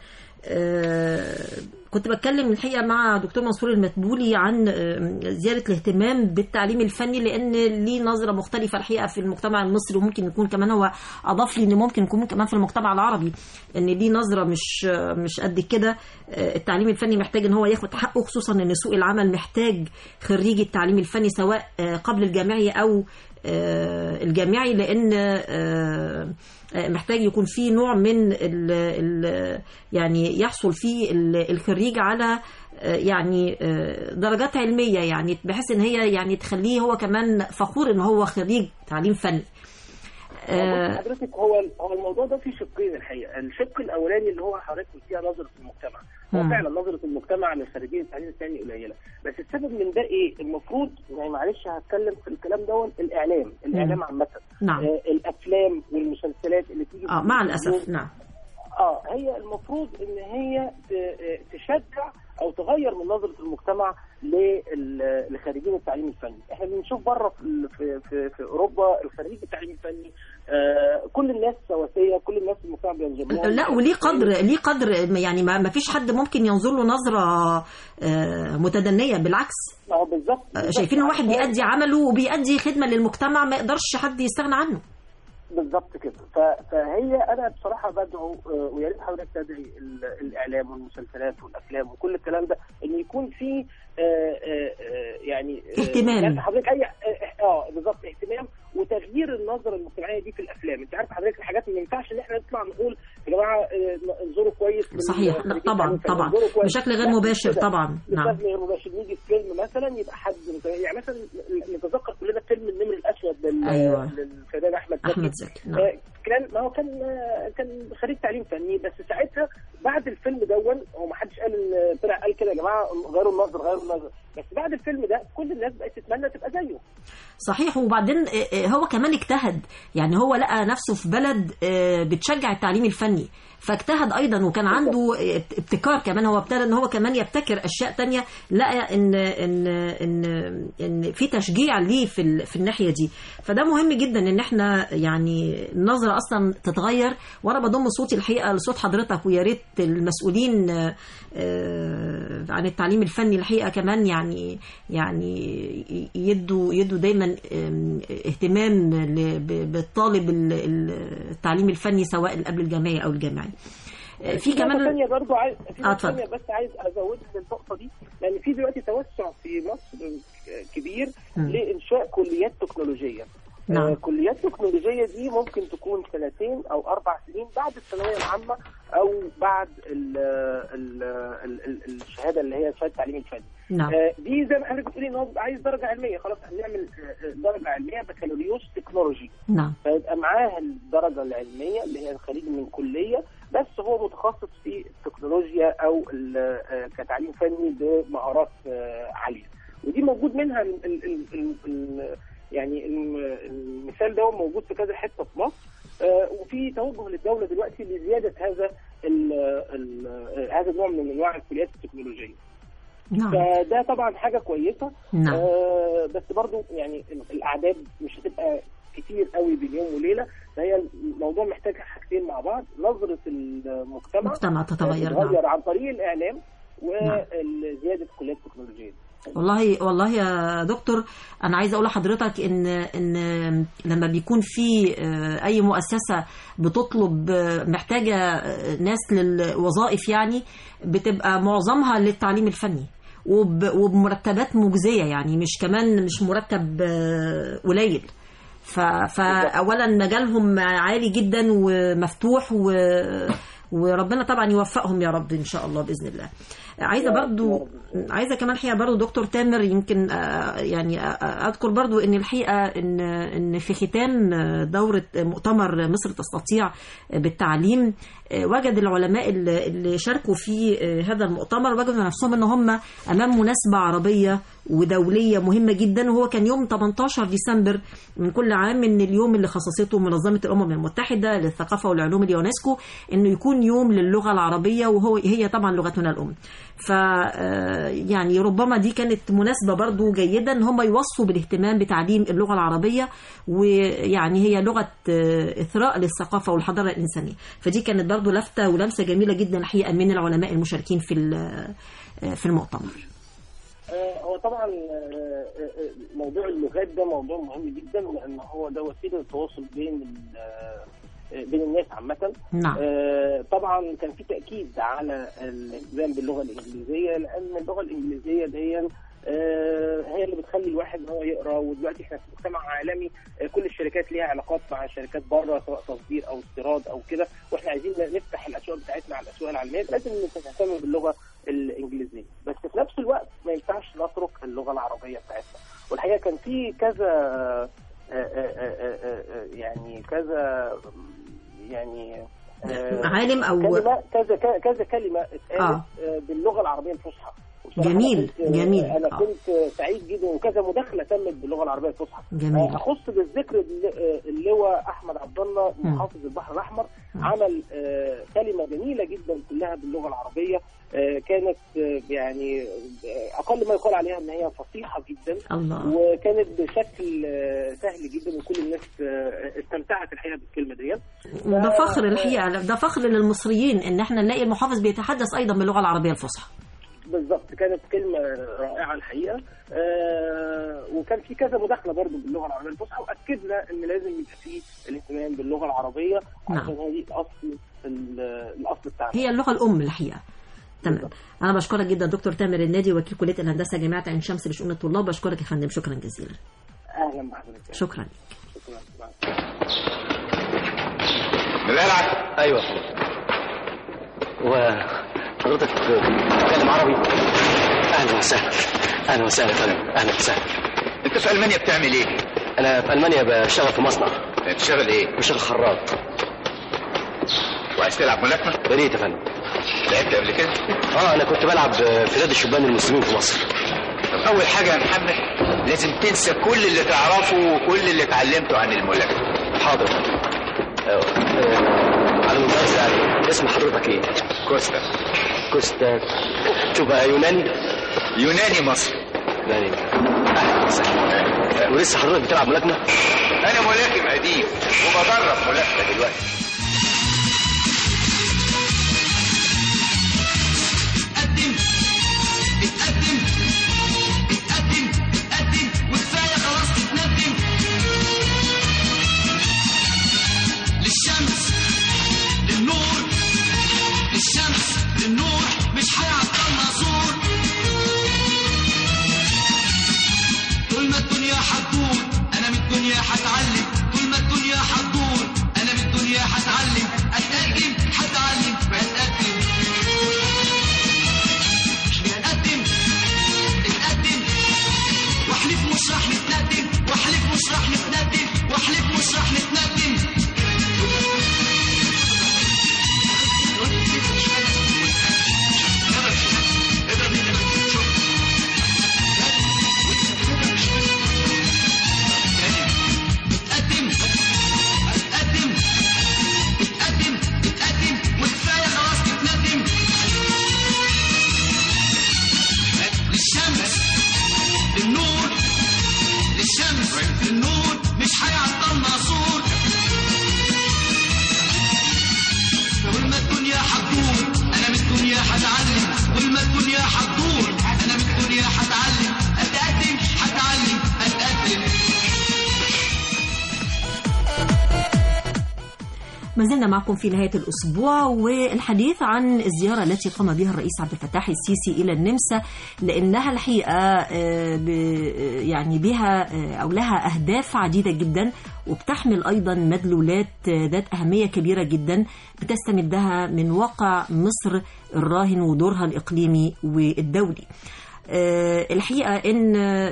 آه كنت بتكلم الحقيقه مع دكتور منصور المتبولي عن آه زياده الاهتمام بالتعليم الفني لان ليه نظره مختلفه الحقيقه في المجتمع المصري وممكن يكون كمان هو اضاف لي ان ممكن يكون كمان في المجتمع العربي ان ليه نظره مش آه مش قد كده آه التعليم الفني محتاج ان هو ياخد حقه خصوصا ان سوق العمل محتاج خريجي التعليم الفني سواء آه قبل الجامعي او آه، الجامعي لان آه، آه، محتاج يكون في نوع من ال ال يعني يحصل فيه ال- الخريج على آه، يعني آه، درجات علميه يعني بحيث ان هي يعني تخليه هو كمان فخور ان هو خريج تعليم فني بص حضرتك هو هو الموضوع ده فيه شقين الحقيقه، الشق الاولاني اللي هو حضرتك قلتيها نظره المجتمع، هو مم. فعلا نظره المجتمع للخريجين التعليم الثاني قليله، بس السبب من ده ايه؟ المفروض يعني معلش هتكلم في الكلام ده الاعلام، الاعلام عامه نعم. آه الافلام والمسلسلات اللي تيجي اه في مع التلفزيون. الاسف نعم اه هي المفروض ان هي ت- آه، تشجع او تغير من نظره المجتمع لل- لخريجين التعليم الفني، احنا بنشوف بره في في في, في اوروبا الخريج التعليم الفني آه كل الناس سواسيه، كل الناس في المجتمع بينجبوا لا وليه قدر ليه قدر يعني ما ما فيش حد ممكن ينظر له نظره آه، متدنيه بالعكس اه بالظبط آه، شايفين واحد بيأدي عمله وبيأدي خدمه للمجتمع ما يقدرش حد يستغنى عنه بالظبط كده ف- فهي انا بصراحه بدعو آه، ويا ريت حضرتك تدعي ال- الاعلام والمسلسلات والافلام وكل الكلام ده ان يكون في آه، آه، آه، يعني آه، اهتمام. يعني حضرتك اي اه آه، بالظبط اهتمام وتغيير النظره المجتمعيه دي في الافلام انت عارف حضرتك الحاجات اللي ما ينفعش ان احنا نطلع نقول يا جماعه آه، انظروا كويس من صحيح لا، الخريجين طبعا التعليم طبعا انظروا كويس. بشكل غير لا، مباشر كده. طبعا نعم بشكل غير مباشر نيجي في فيلم مثلا يبقى حد مثلا يعني مثلا نتذكر كلنا فيلم النمر الاسود لل- أيوة. للفنان احمد زكي احمد زكي نعم آه، كان ما هو كان آه، كان خريج تعليم فني بس ساعتها بعد الفيلم دون هو ما حدش قال ان طلع قال كده يا جماعه غيروا النظر غيروا النظر بس بعد الفيلم ده كل الناس بقت تتمنى تبقى زيه صحيح وبعدين آه، آه، هو كمان اجتهد يعني هو لقى نفسه في بلد آه، بتشجع التعليم الفني فاجتهد ايضا وكان عنده آه، ابتكار كمان هو ابتدى ان هو كمان يبتكر اشياء تانية لقى ان ان ان ان في تشجيع ليه في ال- في الناحيه دي فده مهم جدا ان احنا يعني النظره اصلا تتغير وانا بضم صوتي الحقيقه لصوت حضرتك ويا ريت المسؤولين آه، آه، عن التعليم الفني الحقيقه كمان يعني يعني يدوا يدوا دايما آم، اهتمام ل- ب- بالطالب ال- ال- التعليم الفني سواء قبل الجامعي او الجامعي آه، في نقطة كمان ثانية برضو عايز في آه، نقطة اتفضل. ثانية بس عايز ازود النقطة دي لان في دلوقتي توسع في مصر كبير مم. لانشاء كليات تكنولوجية نعم. آه، كليات تكنولوجية دي ممكن تكون سنتين او اربع سنين بعد الثانوية العامة او بعد ال ال ال ال الشهادة اللي هي شهادة التعليم الفني نعم. آه، دي زي ما حضرتك بتقولي ان هو بيبقى عايز درجة علمية خلاص هنعمل آه، آه، درجة علمية بكالوريوس تكنولوجي نعم فيبقى معاه الدرجه العلميه اللي هي الخريج من كليه بس هو متخصص في التكنولوجيا او ال- آه، كتعليم فني بمهارات آه، عاليه ودي موجود منها ال ال ال ال ال يعني الم- المثال ده موجود في كذا حته في مصر آه، وفي توجه للدوله دلوقتي لزياده هذا ال ال آه، هذا النوع من انواع الكليات التكنولوجيه نعم فده طبعا حاجه كويسه نعم. آه بس برضو يعني الاعداد مش هتبقى كتير قوي بين يوم وليله فهي الموضوع محتاج حاجتين مع بعض نظره المجتمع المجتمع تتغير، نعم. تتغير عن طريق الاعلام وزياده الكليات التكنولوجيه والله والله يا دكتور انا عايزه اقول لحضرتك ان ان لما بيكون في آه، اي مؤسسه بتطلب آه، محتاجه آه، ناس للوظائف يعني بتبقى معظمها للتعليم الفني وب- وبمرتبات مجزيه يعني مش كمان مش مرتب آه، قليل ف- فاولا مجالهم عالي جدا ومفتوح و وربنا طبعا يوفقهم يا رب ان شاء الله باذن الله عايزه برضو عايزه كمان الحقيقه برضو دكتور تامر يمكن آه، يعني آه، آه، اذكر برضو ان الحقيقه ان ان في ختام آه، دوره مؤتمر مصر تستطيع بالتعليم آه، وجد العلماء اللي اللي شاركوا في آه، هذا المؤتمر وجدوا نفسهم ان هم امام مناسبه عربيه ودوليه مهمه جدا وهو كان يوم 18 ديسمبر من كل عام من اليوم اللي خصصته منظمه الامم المتحده للثقافه والعلوم اليونسكو انه يكون يوم للغه العربيه وهو هي طبعا لغتنا الام ف آه، يعني ربما دي كانت مناسبه برضو جيده ان هم يوصوا بالاهتمام بتعليم اللغه العربيه ويعني هي لغه آه، اثراء للثقافه والحضاره الانسانيه فدي كانت برضو لفته ولمسه جميله جدا الحقيقه من العلماء المشاركين في ال- آه، في المؤتمر آه، هو طبعا آه، آه، موضوع اللغات ده موضوع مهم جدا لان هو ده وسيله التواصل بين ال- آه، بين الناس عامة نعم. آه، طبعا كان في تأكيد على الالتزام باللغة الإنجليزية لأن اللغة الإنجليزية دي آه، هي اللي بتخلي الواحد ان هو يقرا ودلوقتي احنا في مجتمع عالمي آه، كل الشركات ليها علاقات مع شركات بره سواء تصدير او استيراد او كده واحنا عايزين نفتح الاسواق بتاعتنا على الاسواق العالميه لازم نهتم باللغه الانجليزيه بس في نفس الوقت ما ينفعش نترك اللغه العربيه بتاعتنا والحقيقه كان في كذا آه، آه، آه، آه، آه، يعني كذا يعني آه، عالم أو- كلمة كذا كذا كلمه اتقالت آه. آه، باللغه العربيه الفصحى وبصراحة جميل، أنا كنت- جميل. انا آه. كنت سعيد جدا وكذا مداخله تمت باللغه العربيه الفصحى جميل. آه، اخص بالذكر الل- اللواء احمد عبد الله مم. محافظ البحر الاحمر عمل آه، كلمه جميله جدا كلها باللغه العربيه آه، كانت آه، يعني آه، اقل ما يقال عليها ان هي فصيحه جدا الله. وكانت بشكل آه، سهل جدا وكل الناس آه، استمتعت الحقيقه بالكلمه ديت ده فخر الحقيقه ده فخر للمصريين ان احنا نلاقي المحافظ بيتحدث ايضا باللغه العربيه الفصحى بالظبط كانت كلمة رائعة الحقيقة آه وكان في كذا مداخلة برضو باللغة العربية الفصحى وأكدنا إن لازم يبقى في الاهتمام باللغة العربية نعم. عشان هذه الأصل ال- الأصل بتاعنا هي اللغه الام الحقيقه تمام انا بشكرك جدا دكتور تامر النادي وكيل كليه الهندسه جامعه عين شمس لشؤون الطلاب بشكرك يا فندم شكرا جزيلا أهلا بحضرتك شكرا لك القلعة ايوه وحضرتك بتتكلم عربي اهلا وسهلا اهلا وسهلا يا فندم اهلا وسهلا انت في المانيا بتعمل ايه؟ انا في المانيا بشتغل في مصنع بتشتغل ايه؟ بشتغل خراط وعايز تلعب ملاكمة؟ يا ريت يا فندم لعبت قبل كده؟ اه انا كنت بلعب في نادي الشبان المسلمين في مصر طب أول حاجة يا محمد لازم تنسى كل اللي تعرفه وكل اللي اتعلمته عن الملاكمة حاضر آه، آه، على الممتاز يعني اسم حضرتك ايه؟ كوستا كوستا تبقى يوناني؟ يوناني مصري يوناني اهلا وسهلا ولسه حضرتك بتلعب ملاكمه؟ أنا ملاكم قديم وبدرب ملاكمة دلوقتي اتقدم اتقدم اتقدم اتقدم وكفايه خلاص تتندم للشمس للنور للشمس للنور مش هيعطلنا زور طول ما الدنيا هتدور انا من الدنيا هتعلم طول ما الدنيا هتدور انا من الدنيا هتعلم اتقدم هتعلم اتقدم اتقدم اتقدم واحلف مش راح نتندم واحلف مش راح نتندم واحلف مش راح نتندم اتقدم اتقدم اتقدم اتقدم وكفايه خلاص تتندم للشمس للنور للشمس للنور مش هيعطلنا صوت طول ما الدنيا هتدور انا من الدنيا هتعلم طول ما الدنيا هتدور انا من الدنيا هتعلم اتقدم هتعلم اتقدم ما زلنا معكم في نهاية الأسبوع والحديث عن الزيارة التي قام بها الرئيس عبد الفتاح السيسي إلى النمسا لأنها الحقيقة آه، ب- يعني بها آه، أو لها أهداف عديدة جدا وبتحمل أيضا مدلولات آه، ذات أهمية كبيرة جدا بتستمدها من واقع مصر الراهن ودورها الإقليمي والدولي آه، الحقيقة إن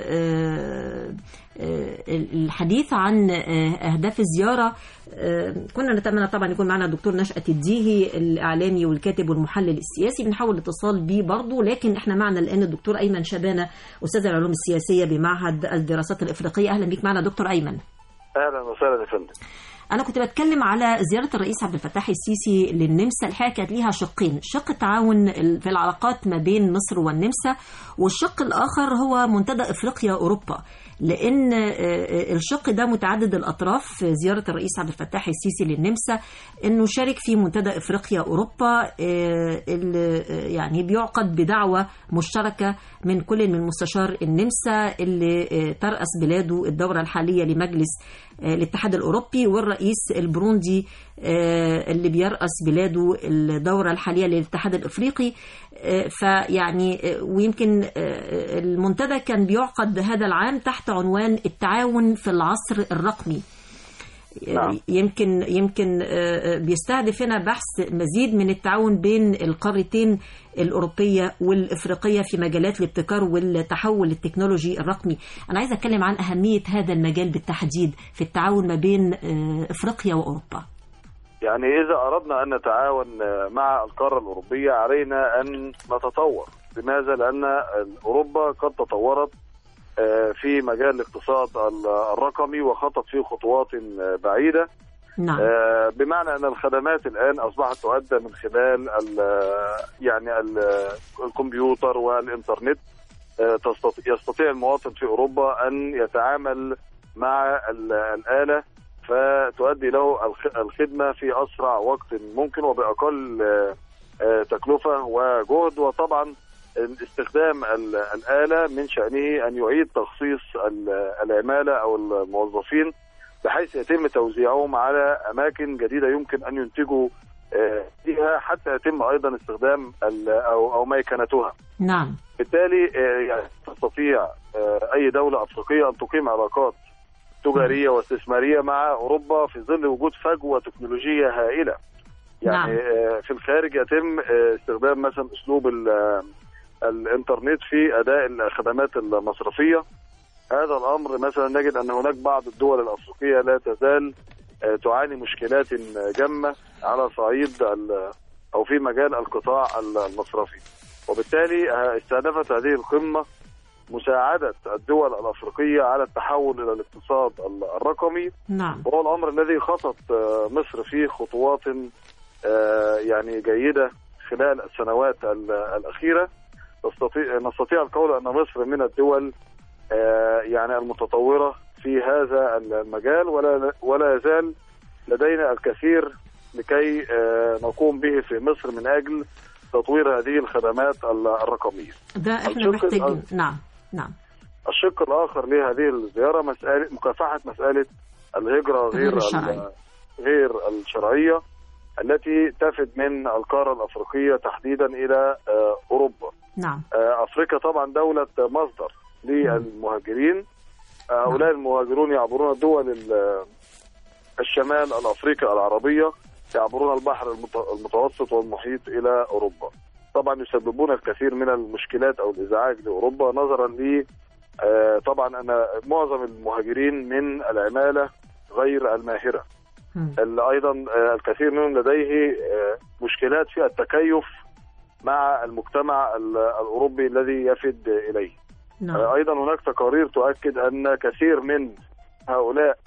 آه، آه، الحديث عن آه، أهداف الزيارة آه، كنا نتمنى طبعا يكون معنا الدكتور نشأة الديهي الإعلامي والكاتب والمحلل السياسي بنحاول الاتصال بيه برضه لكن احنا معنا الآن الدكتور أيمن شبانة أستاذ العلوم السياسية بمعهد الدراسات الإفريقية أهلا بيك معنا دكتور أيمن اهلا وسهلا يا فندم أنا كنت بتكلم على زيارة الرئيس عبد الفتاح السيسي للنمسا الحقيقة كانت ليها شقين شق التعاون ال- في العلاقات ما بين مصر والنمسا والشق الآخر هو منتدى إفريقيا أوروبا لأن آه، آه، الشق ده متعدد الأطراف في زيارة الرئيس عبد الفتاح السيسي للنمسا إنه شارك في منتدى إفريقيا أوروبا آه، اللي آه، يعني بيعقد بدعوة مشتركة من كل من مستشار النمسا اللي آه، ترأس بلاده الدورة الحالية لمجلس آه، الاتحاد الأوروبي والرئيس البروندي آه، اللي بيرأس بلاده الدورة الحالية للاتحاد الأفريقي آه، فيعني آه، ويمكن آه، المنتدى كان بيعقد هذا العام تحت عنوان التعاون في العصر الرقمي نعم. يمكن يمكن آه، آه، بيستهدف هنا بحث مزيد من التعاون بين القارتين الأوروبية والإفريقية في مجالات الابتكار والتحول التكنولوجي الرقمي أنا عايزة أتكلم عن أهمية هذا المجال بالتحديد في التعاون ما بين آه، إفريقيا وأوروبا يعني اذا اردنا ان نتعاون مع القاره الاوروبيه علينا ان نتطور لماذا لان اوروبا قد تطورت آه، في مجال الاقتصاد الرقمي وخطت فيه خطوات آه، بعيده نعم آه، بمعنى ان الخدمات الان اصبحت تؤدى من خلال ال- يعني ال- الكمبيوتر والانترنت آه، تستطيع يستطيع المواطن في اوروبا ان يتعامل مع ال- الاله فتؤدي له الخ- الخدمه في اسرع وقت ممكن وباقل آه، آه، تكلفه وجهد وطبعا استخدام ال- الاله من شانه ان يعيد تخصيص ال- العماله او الموظفين بحيث يتم توزيعهم على اماكن جديده يمكن ان ينتجوا آه، فيها حتى يتم ايضا استخدام ال- او او ميكنتها. نعم بالتالي آه، يعني تستطيع آه، اي دوله افريقيه ان تقيم علاقات تجاريه واستثماريه مع اوروبا في ظل وجود فجوه تكنولوجيه هائله يعني آه، في الخارج يتم آه، استخدام مثلا اسلوب ال- آه، الانترنت في اداء الخدمات المصرفيه هذا الامر مثلا نجد ان هناك بعض الدول الافريقيه لا تزال آه، تعاني مشكلات جمه على صعيد ال- او في مجال القطاع المصرفي وبالتالي آه، استهدفت هذه القمه مساعده الدول الافريقيه على التحول الى الاقتصاد الرقمي نعم وهو الامر الذي خطت آه، مصر فيه خطوات آه، يعني جيده خلال السنوات ال- الاخيره نستطيع نستطيع القول ان مصر من الدول آه، يعني المتطوره في هذا المجال ولا ولا يزال لدينا الكثير لكي آه، نقوم به في مصر من اجل تطوير هذه الخدمات ال- الرقمية. ده احنا الشق محتاجين الأ- نعم نعم الشق الاخر لهذه الزياره مساله مكافحه مساله الهجره غير غير ال- الشرعية. غير الشرعيه التي تفد من القاره الافريقيه تحديدا الى آه، اوروبا. نعم آه، افريقيا طبعا دوله مصدر للمهاجرين آه، هؤلاء المهاجرون يعبرون دول ال- الشمال الافريقي العربيه يعبرون البحر المت- المتوسط والمحيط الى اوروبا. طبعا يسببون الكثير من المشكلات او الازعاج لاوروبا نظرا ل آه، طبعا ان معظم المهاجرين من العماله غير الماهره. ال- ايضا آه، الكثير منهم لديه آه، مشكلات في التكيف مع المجتمع ال- الاوروبي الذي يفد اليه. نعم. آه، ايضا هناك تقارير تؤكد ان كثير من هؤلاء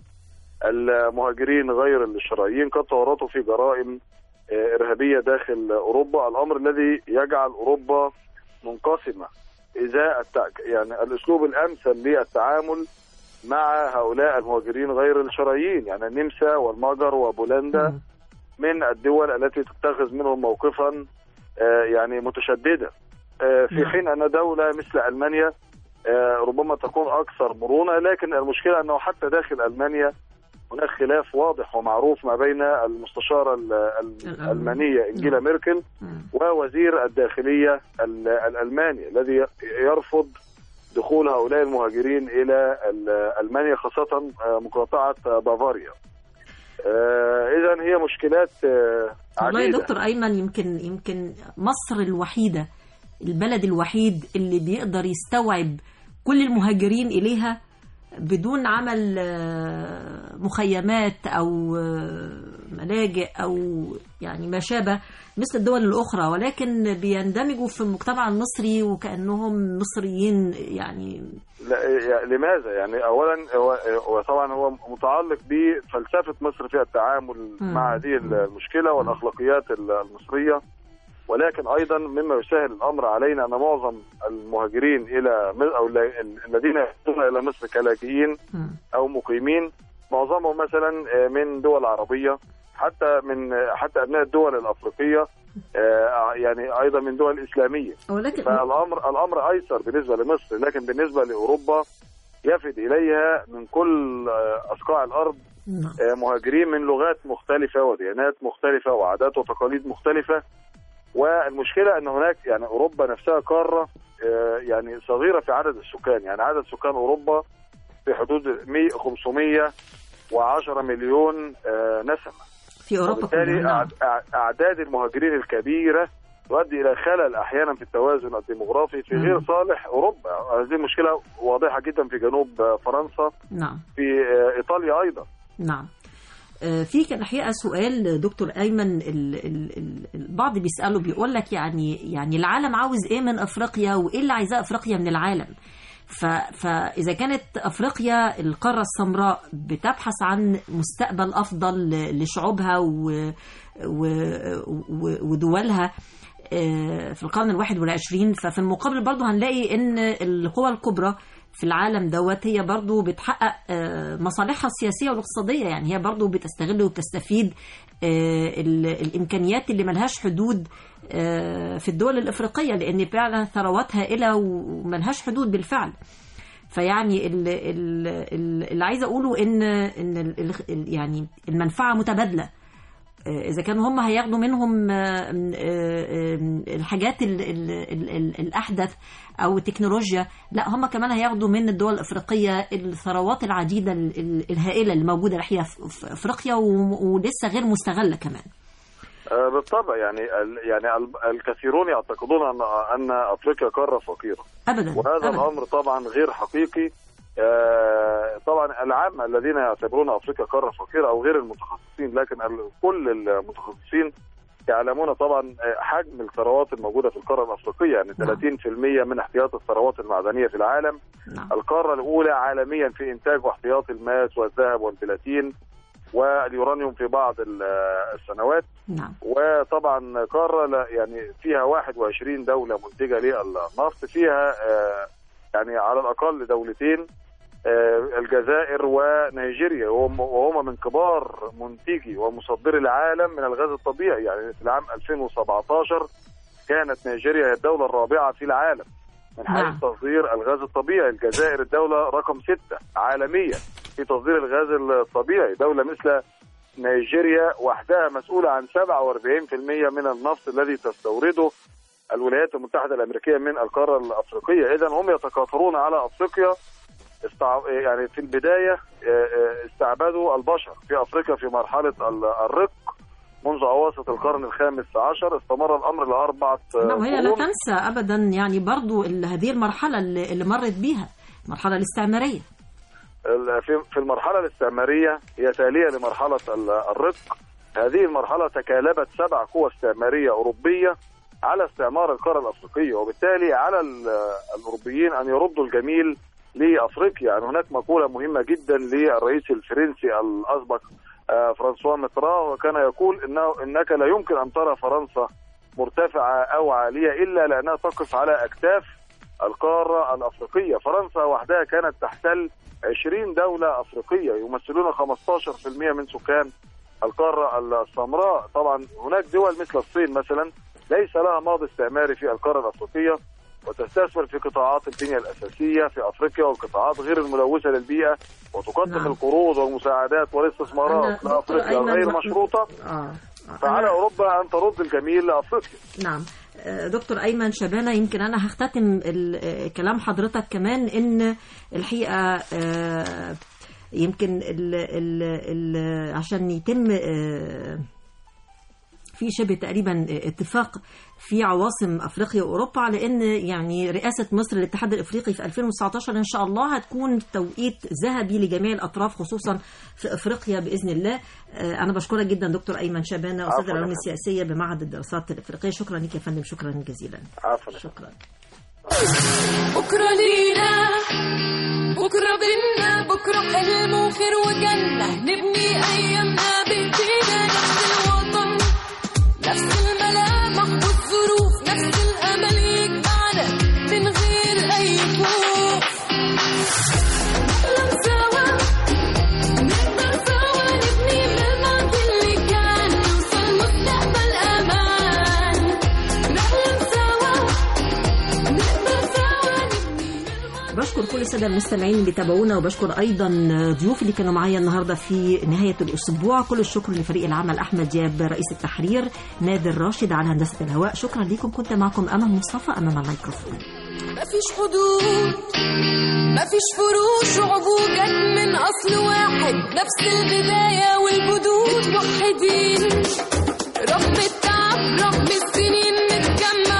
المهاجرين غير الشرعيين قد تورطوا في جرائم آه، ارهابيه داخل اوروبا، الامر الذي يجعل اوروبا منقسمه ازاء التع... يعني الاسلوب الامثل للتعامل مع هؤلاء المهاجرين غير الشرعيين، يعني النمسا والمجر وبولندا من الدول التي تتخذ منهم موقفا آه، يعني متشدده آه، في حين ان دوله مثل المانيا آه، ربما تكون اكثر مرونه لكن المشكله انه حتى داخل المانيا هناك خلاف واضح ومعروف ما بين المستشاره ال- ال- الالمانيه انجيلا ميركل ووزير الداخليه ال- الالماني الذي يرفض دخول هؤلاء المهاجرين الى ال- المانيا خاصه آه، مقاطعه بافاريا. اذا هي مشكلات آه، والله يا عديده دكتور ايمن يمكن يمكن مصر الوحيده البلد الوحيد اللي بيقدر يستوعب كل المهاجرين اليها بدون عمل آه، مخيمات او آه، ملاجئ او يعني ما شابه مثل الدول الاخرى ولكن بيندمجوا في المجتمع المصري وكانهم مصريين يعني لا يعني لماذا؟ يعني اولا هو هو طبعا هو متعلق بفلسفه مصر في التعامل مم. مع هذه المشكله والاخلاقيات المصريه ولكن ايضا مما يسهل الامر علينا ان معظم المهاجرين الى م- او ال- الذين ياتون الى مصر كلاجئين او مقيمين معظمهم مثلا من دول عربيه حتى من حتى ابناء الدول الافريقيه آه، يعني ايضا من دول اسلاميه ولكن فالامر الامر ايسر بالنسبه لمصر لكن بالنسبه لاوروبا يفد اليها من كل آه، اصقاع الارض آه، مهاجرين من لغات مختلفه وديانات مختلفه وعادات وتقاليد مختلفه والمشكله ان هناك يعني اوروبا نفسها قاره آه، يعني صغيره في عدد السكان يعني عدد سكان اوروبا في حدود 100 510 مليون آه، نسمه في اوروبا كلها وبالتالي نعم. أعد- أع- اعداد المهاجرين الكبيره تؤدي الى خلل احيانا في التوازن الديموغرافي في غير صالح اوروبا هذه مشكله واضحه جدا في جنوب آه، فرنسا نعم في آه، ايطاليا ايضا نعم آه، في كان الحقيقه سؤال دكتور ايمن ال- ال- ال- البعض بيساله بيقول لك يعني يعني العالم عاوز ايه من افريقيا وايه اللي عايزاه افريقيا من العالم ف- فاذا كانت افريقيا القاره السمراء بتبحث عن مستقبل افضل ل- لشعوبها و- و- و- ودولها آه، في القرن الواحد والعشرين ففي المقابل برضو هنلاقي ان القوى الكبرى في العالم دوت هي برضو بتحقق آه، مصالحها السياسية والاقتصادية يعني هي برضو بتستغل وبتستفيد آه، ال- الإمكانيات اللي ملهاش حدود آه، في الدول الإفريقية لأن فعلا ثروات هائلة وملهاش حدود بالفعل فيعني ال- ال- ال- اللي عايزة أقوله إن إن ال- ال- يعني المنفعة متبادلة آه، اذا كانوا هم هياخدوا منهم آه، آه، آه، الحاجات ال- ال- ال- ال- الاحدث او التكنولوجيا لا هم كمان هياخدوا من الدول الافريقيه الثروات العديده ال- ال- الهائله اللي موجوده الحقيقه في في افريقيا و- ولسه غير مستغله كمان آه، بالطبع يعني ال- يعني ال- الكثيرون يعتقدون ان ان افريقيا قاره فقيره ابدا وهذا أبداً. الامر طبعا غير حقيقي آه، طبعا العامه الذين يعتبرون افريقيا قاره فقيره او غير المتخصصين لكن ال- كل المتخصصين يعلمون طبعا آه، حجم الثروات الموجوده في القاره الافريقيه يعني 30% من احتياط الثروات المعدنيه في العالم القاره الاولى عالميا في انتاج واحتياط الماس والذهب والبلاتين واليورانيوم في بعض ال- السنوات نعم وطبعا قاره لا- يعني فيها 21 دوله منتجه للنفط فيها آه، يعني على الاقل دولتين آه، الجزائر ونيجيريا وهم وهم من كبار منتجي ومصدري العالم من الغاز الطبيعي يعني في العام 2017 كانت نيجيريا هي الدوله الرابعه في العالم من حيث نعم. تصدير الغاز الطبيعي الجزائر الدوله رقم ستة عالميا في تصدير الغاز الطبيعي دوله مثل نيجيريا وحدها مسؤولة عن 47% من النفط الذي تستورده الولايات المتحدة الأمريكية من القارة الأفريقية إذا هم يتكاثرون على أفريقيا استع... يعني في البداية آه، آه، استعبدوا البشر في أفريقيا في مرحلة ال- الرق منذ أواسط القرن الخامس عشر استمر الأمر لأربعة آه، نعم وهي لا قرون. تنسى ابدا يعني برضو ال- هذه المرحله اللي, اللي مرت بيها المرحله الاستعماريه ال- في في المرحلة الاستعمارية هي تالية لمرحلة ال- الرق هذه المرحلة تكالبت سبع قوى استعمارية أوروبية على استعمار القارة الأفريقية وبالتالي على ال- الأوروبيين أن يردوا الجميل لأفريقيا يعني هناك مقولة مهمة جدا للرئيس الفرنسي الأسبق آه، فرانسوا متراه وكان يقول إنه إنك لا يمكن أن ترى فرنسا مرتفعة أو عالية إلا لأنها تقف على أكتاف القارة الأفريقية فرنسا وحدها كانت تحتل 20 دولة أفريقية يمثلون 15% من سكان القارة السمراء طبعا هناك دول مثل الصين مثلا ليس لها ماضي استعماري في القارة الأفريقية وتستثمر في قطاعات البنية الأساسية في أفريقيا والقطاعات غير الملوثة للبيئة وتقدم نعم. القروض والمساعدات والاستثمارات أنا دكتور لأفريقيا أيمن غير محمود- مشروطة اه فعلى أنا- أوروبا أن ترد الجميل لأفريقيا نعم آه، دكتور ايمن شبانه يمكن انا هختتم ال- آه، كلام حضرتك كمان ان الحقيقه آه، يمكن ال ال ال عشان يتم آه، في شبه تقريبا اتفاق في عواصم افريقيا واوروبا على ان يعني رئاسه مصر للاتحاد الافريقي في 2019 ان شاء الله هتكون توقيت ذهبي لجميع الاطراف خصوصا في افريقيا باذن الله آه، انا بشكرك جدا دكتور ايمن شبانه استاذ عفواً. العلوم السياسيه بمعهد الدراسات الافريقيه شكرا لك يا فندم شكرا جزيلا عفوا شكرا بكرة لينا بكرة بينا بكرة حلم وخير وجنة نبني أيامنا بإيدينا نفس الوطن نفس الملامح والظروف نفس الأمل يجمعنا من غير أي خوف نحلم سوا نقدر سوا نبني من الماضي اللي كان نوصل مستقبل أمان نحلم سوا نقدر سوا بشكر كل الساده المستمعين اللي تابعونا وبشكر ايضا ضيوفي اللي كانوا معايا النهارده في نهايه الاسبوع كل الشكر لفريق العمل احمد دياب رئيس التحرير نادر راشد على هندسه الهواء شكرا لكم كنت معكم امل مصطفى امام الميكروفون مفيش حدود مفيش فروق شعوب وجد من اصل واحد نفس البدايه والجدود موحدين رغم التعب رغم السنين نتجمع